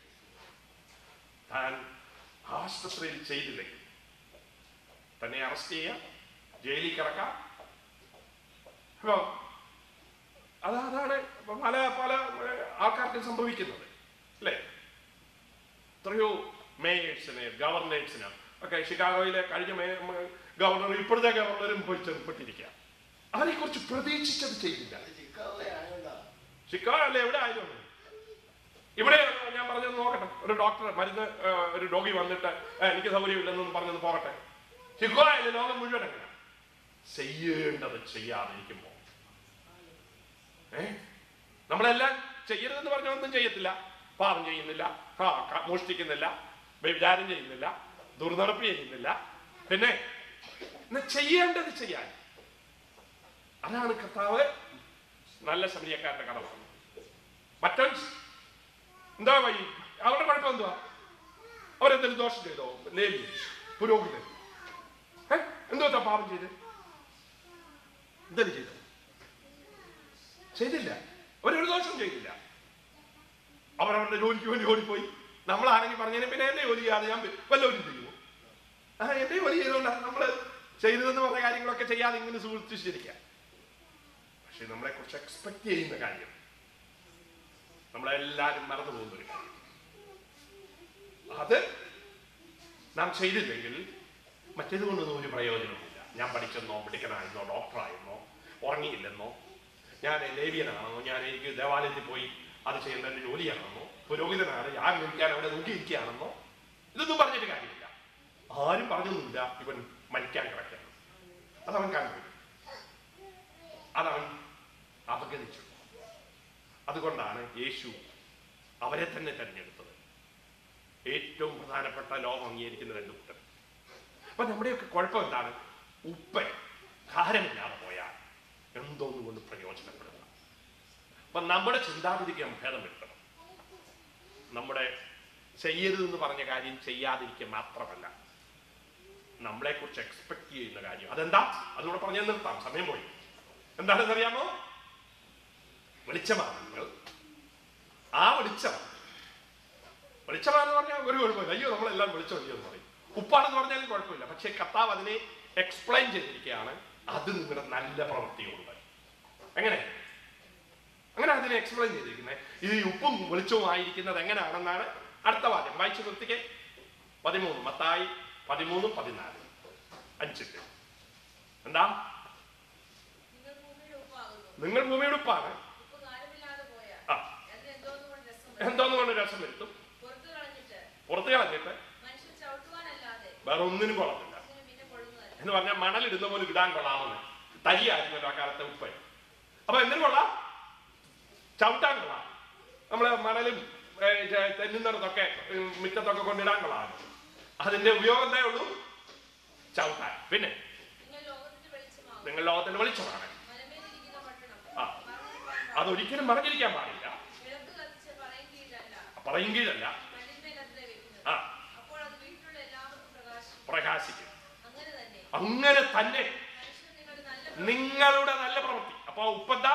താൻ ആശുപത്രിയിൽ ചെയ്തില്ലെങ്കിൽ തന്നെ അറസ്റ്റ് ചെയ്യാം ജയിലിൽ കിടക്കാം അപ്പൊ അത് അതാണ് ഇപ്പൊ പല പല ഏഹ്, ആൾക്കാർക്കും സംഭവിക്കുന്നത് അല്ലേ എത്രയോ മേയേഴ്സിന് ഗവർണേഴ്സിന് ഒക്കെ ഷിക്കാഗോയിലെ കഴിഞ്ഞ മേ മ- ഗവർണർ ഇപ്പോഴത്തെ ഗവർണറും പോയി ചെറുപ്പെട്ടിരിക്കുക അവരെ കുറിച്ച് പ്രതീക്ഷിച്ചത് ചെയ്തില്ല ചിക്കാഗോ അല്ല എവിടെ ആയാലും അങ്ങനെ. ഇവിടെ ഞാൻ പറഞ്ഞത് നോക്കട്ടെ ഒരു ഡോക്ടർ മരുന്ന് ആ, ഒരു രോഗി വന്നിട്ട് "ആ, എനിക്ക് സൗകര്യമില്ലെന്നൊന്നും പറഞ്ഞൊന്ന് പോകട്ടെ ചിക്കോയില് ലോകം മുഴുവൻ എങ്ങനെ ചെയ്യേണ്ടത് ചെയ്യാതിരിക്കുമ്പോ ഏ നമ്മളെല്ലാം ചെയ്യരുതെന്ന് പറഞ്ഞ ഒന്നും ചെയ്യത്തില്ല പാപം ചെയ്യുന്നില്ല ആ ക- മോഷ്ടിക്കുന്നില്ല വ്യഭിചാരം ചെയ്യുന്നില്ല ദുർനടപ്പ് ചെയ്യുന്നില്ല പിന്നെ എന്നാ ചെയ്യേണ്ടത് ചെയ്യാൻ അതാണ് കർത്താവ് നല്ല ശമരിയക്കാരന്റെ കടമ മറ്റവൻ എന്താ വഴി അവരുടെ കുഴപ്പം എന്തുവാ അവരെന്തെങ്കിലും ദോഷം ചെയ്തോ ലേവി പുരോഹിതൻ ഏ? എന്തുവാ പാപം ചെയ്ത് എന്തെങ്കിലും ചെയ്തോ ചെയ്തില്ല അവരൊരു ദോഷം ചെയ്തില്ല അവരവരുടെ ജോലിക്ക് വേണ്ടി ഓടിപ്പോയി നമ്മളാണെങ്കിൽ പറഞ്ഞതിന് പിന്നെ എന്റെ ജോലി ചെയ്യാതെ ഞാൻ വല്ലവരും ചെയ്യുമോ ആ എന്റെ ജോലി ചെയ്തുകൊണ്ടാണ് നമ്മള് ചെയ്തതെന്ന് പറഞ്ഞ കാര്യങ്ങളൊക്കെ ചെയ്യാതെ ഇങ്ങനെ സൂക്ഷിച്ചിരിക്കുക പക്ഷെ നമ്മളെ കുറിച്ച് എക്സ്പെക്ട് ചെയ്യുന്ന കാര്യം നമ്മളെല്ലാരും മറന്നു പോകുന്ന ഒരു കാര്യം അത് നാം ചെയ്തില്ലെങ്കിൽ മറ്റേത് കൊണ്ടൊന്നും ഒരു പ്രയോജനമില്ല ഞാൻ പഠിച്ചെന്നോ മിടുക്കനായിരുന്നോ ഡോക്ടറായിരുന്നോ ഉറങ്ങിയില്ലെന്നോ ഞാൻ ലേവിയനാണെന്നോ ഞാൻ എനിക്ക് ദേവാലയത്തിൽ പോയി അത് ചെയ്യേണ്ട എന്റെ ജോലിയാണെന്നോ പുരോഹിതനാണ് ഞാൻ നിൽക്കാൻ അവിടെ നോക്കിയിരിക്കുകയാണെന്നോ ഇതൊന്നും പറഞ്ഞിട്ട് കാര്യമില്ല ആരും പറഞ്ഞൊന്നുമില്ല ഇവൻ മരിക്കാൻ കിടക്കണം അതവൻ കണ്ടു അതവൻ അപഗണിച്ചു അതുകൊണ്ടാണ് യേശു അവരെ തന്നെ തെരഞ്ഞെടുത്തത് ഏറ്റവും പ്രധാനപ്പെട്ട ലോകം അംഗീകരിക്കുന്ന രണ്ട് കൂട്ടർ അപ്പൊ നമ്മുടെയൊക്കെ കുഴപ്പം എന്താണ് ഉപ്പ് ഖാരമില്ലാതെ പോയാൽ എന്തോന്നും കൊണ്ട് പ്രയോജനപ്പെടുക അപ്പൊ നമ്മുടെ ചിന്താഗതിക്ക് നാം ഭേദം വരുത്തണം നമ്മുടെ ചെയ്യരുതെന്ന് പറഞ്ഞ കാര്യം ചെയ്യാതിരിക്കുക മാത്രമല്ല നമ്മളെ കുറിച്ച് എക്സ്പെക്ട് ചെയ്യുന്ന കാര്യം അതെന്താ അതുകൂടെ പറഞ്ഞാൽ നിർത്താം സമയം പോയി എന്താണെന്ന് അറിയാമോ വെളിച്ചമാണ് നിങ്ങൾ ആ വെളിച്ചം വെളിച്ചമാണെന്ന് പറഞ്ഞാൽ ഒരു കുഴപ്പമില്ല അയ്യോ നമ്മളെല്ലാം വെളിച്ചം അയ്യോ എന്ന് പറയും ഉപ്പാണെന്ന് പറഞ്ഞാലും കുഴപ്പമില്ല പക്ഷെ കർത്താവ് അതിനെ എക്സ്പ്ലെയിൻ ചെയ്തിരിക്കുകയാണ് അത് നിങ്ങളുടെ നല്ല പ്രവൃത്തിയുണ്ട് എങ്ങനെ അങ്ങനെ അതിനെ എക്സ്പ്ലെയിൻ ചെയ്തിരിക്കുന്നത് ഇത് ഈ ഉപ്പും വെളിച്ചവും ആയിരിക്കുന്നത് എങ്ങനെയാണെന്നാണ് അടുത്ത വാദ്യം വായിച്ചു നിർത്തിക്കെ പതിമൂന്ന് മത്തായി പതിമൂന്നും പതിനാല് അഞ്ചിട്ട് എന്താ നിങ്ങൾ ഭൂമിയുടെ ഉപ്പാകുന്നു നിങ്ങൾ ഭൂമിയുടെ ഉപ്പാണ് ഉപ്പ് കാലമില്ലാതെ പോയാൽ ആ. അതിന് എന്തോന്ന് കൊണ്ട് രസം വരും? എന്തോന്ന് കൊണ്ട് രസം വരുത്തും പുറത്തു കളഞ്ഞിട്ട് പുറത്ത് കളഞ്ഞിട്ട് മനുഷ്യൻ ചവിട്ടുവാനല്ലാതെ വേറെ ഒന്നിനും കൊള്ളത്തില്ല ഇതിന് പിന്നെ കൊള്ളുന്നതല്ല എന്ന് പറഞ്ഞാൽ മണലിടുന്ന പോലെ ഇടാൻ കൊള്ളാമെന്ന് തരിയായിരുന്നല്ലോ ആ കാലത്തെ ഉപ്പ് അപ്പൊ എന്തിനു കൊള്ളാം ചവിട്ടാൻ കൊള്ളാം നമ്മള് മണലും ഏ, ചെ- തെന്നുന്നിടത്തൊക്കെ ഉം, മുറ്റത്തൊക്കെ കൊണ്ടിടാൻ കൊള്ളാം അതിന്റെ ഉപയോഗം എന്തേ ഉള്ളൂ ചവിട്ടാൻ പിന്നെ നിങ്ങൾ ലോകത്തിന്റെ വെളിച്ചമാകും നിങ്ങൾ ലോകത്തിന്റെ വെളിച്ചമാണ് മലമേലിരിക്കുന്ന പട്ടണം ആ. മറഞ്ഞിരിക്കാൻ അതൊരിക്കലും മറിഞ്ഞിരിക്കാൻ പാടില്ല വിളക്ക് കത്തിച്ച് പറയും കീഴിലല്ല പറയും കീഴല്ല മണ്ണിന്മേലത്രേ വെക്കുന്നത് ആ അപ്പോൾ അത് വീട്ടിലുള്ള എല്ലാവർക്കും പ്രകാശിക്കും പ്രകാശിക്കും അങ്ങനെ തന്നെ അങ്ങനെ തന്നെ മനുഷ്യൻ നിങ്ങളുടെ നല്ല നിങ്ങളുടെ നല്ല പ്രവൃത്തി അപ്പൊ ഉപ്പെന്താ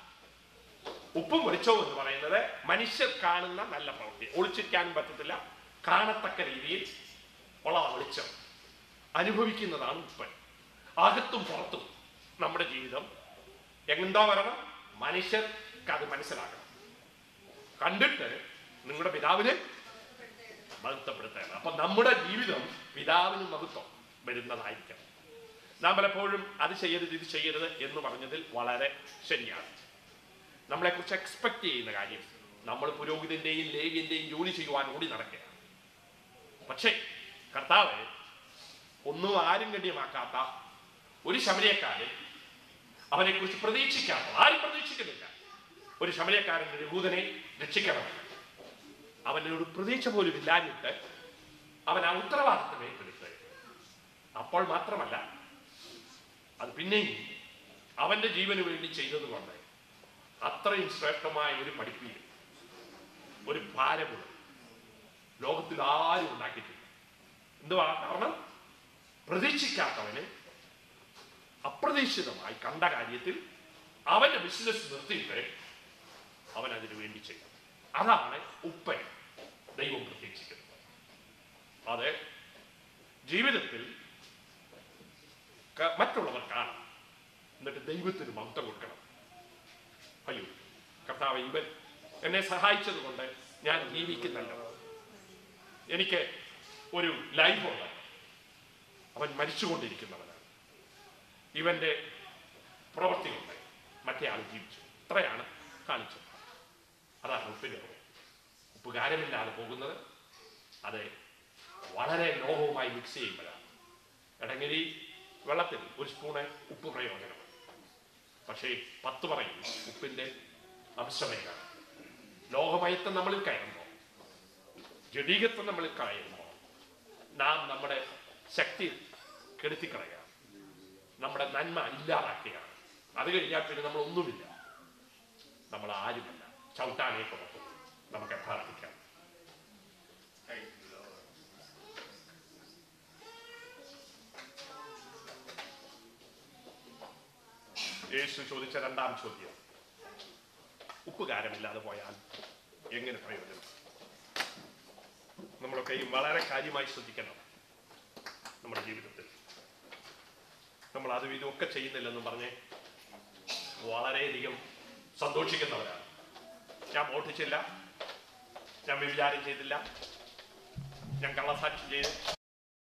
ഉപ്പും വെളിച്ചവും എന്ന് പറയുന്നത് മനുഷ്യർ കാണുന്ന നല്ല പ്രവൃത്തി ഒളിച്ചിരിക്കാനും പറ്റത്തില്ല കാണത്തക്ക രീതിയിൽ ഉള്ള ആ വെളിച്ചം അനുഭവിക്കുന്നതാണ് ഉപ്പൻ അകത്തും പുറത്തും നമ്മുടെ ജീവിതം എങ്ങനെന്തോ വരണം മനുഷ്യർക്ക് അത് മനസ്സിലാക്കണം കണ്ടിട്ട് നിങ്ങളുടെ പിതാവിനെ മഹത്വപ്പെടുത്തുകയാണ് അപ്പൊ നമ്മുടെ ജീവിതം പിതാവിന് മഹത്വം വരുന്നതായിരിക്കണം നാം പലപ്പോഴും അത് ചെയ്യരുത് ഇത് ചെയ്യരുത് എന്ന് പറഞ്ഞതിൽ വളരെ ശരിയാണ് നമ്മളെക്കുറിച്ച് എക്സ്പെക്ട് ചെയ്യുന്ന കാര്യം നമ്മൾ പുരോഹിതന്റെയും ലേവ്യന്റെയും ജോലി ചെയ്യുവാൻ കൂടി നടക്കുകയാണ് പക്ഷേ കർത്താവ് ഒന്നും ആരും ഗണ്യമാക്കാത്ത ഒരു ശമരിയക്കാരൻ അവനെക്കുറിച്ച് പ്രതീക്ഷിക്കാത്ത ആരും പ്രതീക്ഷിക്കുന്നില്ല ഒരു ശമരിയക്കാരൻ രഘൂതനെ രക്ഷിക്കണമെന്ന് അവനോട് പ്രതീക്ഷ പോലും ഇല്ലാഞ്ഞിട്ട് അവൻ ആ ഉത്തരവാദിത്തം ഏറ്റെടുത്ത് അപ്പോൾ മാത്രമല്ല അത് പിന്നെയും അവന്റെ ജീവന് വേണ്ടി ചെയ്തത് കൊണ്ട് അത്രയും ശ്രേഷ്ഠമായ ഒരു പഠിപ്പീര് ഒരു ഭാരമുള്ള ലോകത്തിൽ ആരും ഉണ്ടാക്കിയിട്ടില്ല എന്തുവാ കാരണം പ്രതീക്ഷിക്കാത്തവന് അപ്രതീക്ഷിതമായി കണ്ട കാര്യത്തിൽ അവന്റെ ബിസിനസ് നിർത്തിയിട്ട് അവൻ അതിനു വേണ്ടി ചെയ്യും അതാണ് ഉപ്പൻ ദൈവം പ്രതീക്ഷിക്കുന്നത് അത് ജീവിതത്തിൽ ക- മറ്റുള്ളവർ കാണണം എന്നിട്ട് ദൈവത്തിന് മമത കൊടുക്കണം അയ്യോ കർത്താവ് ഇവൻ എന്നെ സഹായിച്ചത് കൊണ്ട് ഞാൻ ജീവിക്കുന്നല്ലോ എനിക്ക് ഒരു ലൈഫുണ്ട് അവൻ മരിച്ചുകൊണ്ടിരിക്കുന്നവനാണ് ഇവന്റെ പ്രവൃത്തി കൊണ്ട് മറ്റേ ആൾ ജീവിച്ചു ഇത്രയാണ് കാണിച്ചത് ഉപ്പ് കാരമില്ലാതെ പോകുന്നത് അത് വളരെ ലോഹവുമായി മിക്സ് ചെയ്യുമ്പോഴാണ് ഇടങ്ങരി വെള്ളത്തിൽ ഒരു സ്പൂണ് ഉപ്പ് പ്രയോജനം പക്ഷേ പത്ത് പറയും ഉപ്പിന്റെ അംശമേതാണ് ലോകമയത്വം നമ്മളിൽ കയറുമ്പോൾ ജഡീകത്വം നമ്മളിൽ കയറുമ്പോൾ നാം നമ്മുടെ ശക്തി കെടുത്തിക്കളയുക നമ്മുടെ നന്മ ഇല്ലാതാക്കുകയാണ് അത് കഴിഞ്ഞാൽ പിന്നെ നമ്മൾ ഒന്നുമില്ല നമ്മൾ ആരുമല്ല ചവിട്ടാനേ പുറത്തു നമുക്ക് പ്രാർത്ഥിക്കാം യേശു ചോദിച്ച രണ്ടാം ചോദ്യം ഉപ്പുകാരമില്ലാതെ പോയാൽ എങ്ങനെ പ്രയോജനം നമ്മളൊക്കെ ഈ വളരെ കാര്യമായി ശ്രദ്ധിക്കണം നമ്മുടെ ജീവിതത്തിൽ നമ്മൾ അതും ഇതും ഒക്കെ ചെയ്യുന്നില്ലെന്നും പറഞ്ഞ് വളരെയധികം സന്തോഷിക്കുന്നവരാണ് ഞാൻ മോഷ്ടിച്ചില്ല ഞാൻ വ്യഭിചാരം ചെയ്തില്ല ഞാൻ കള്ളസാക്ഷ്യം ചെയ്ത്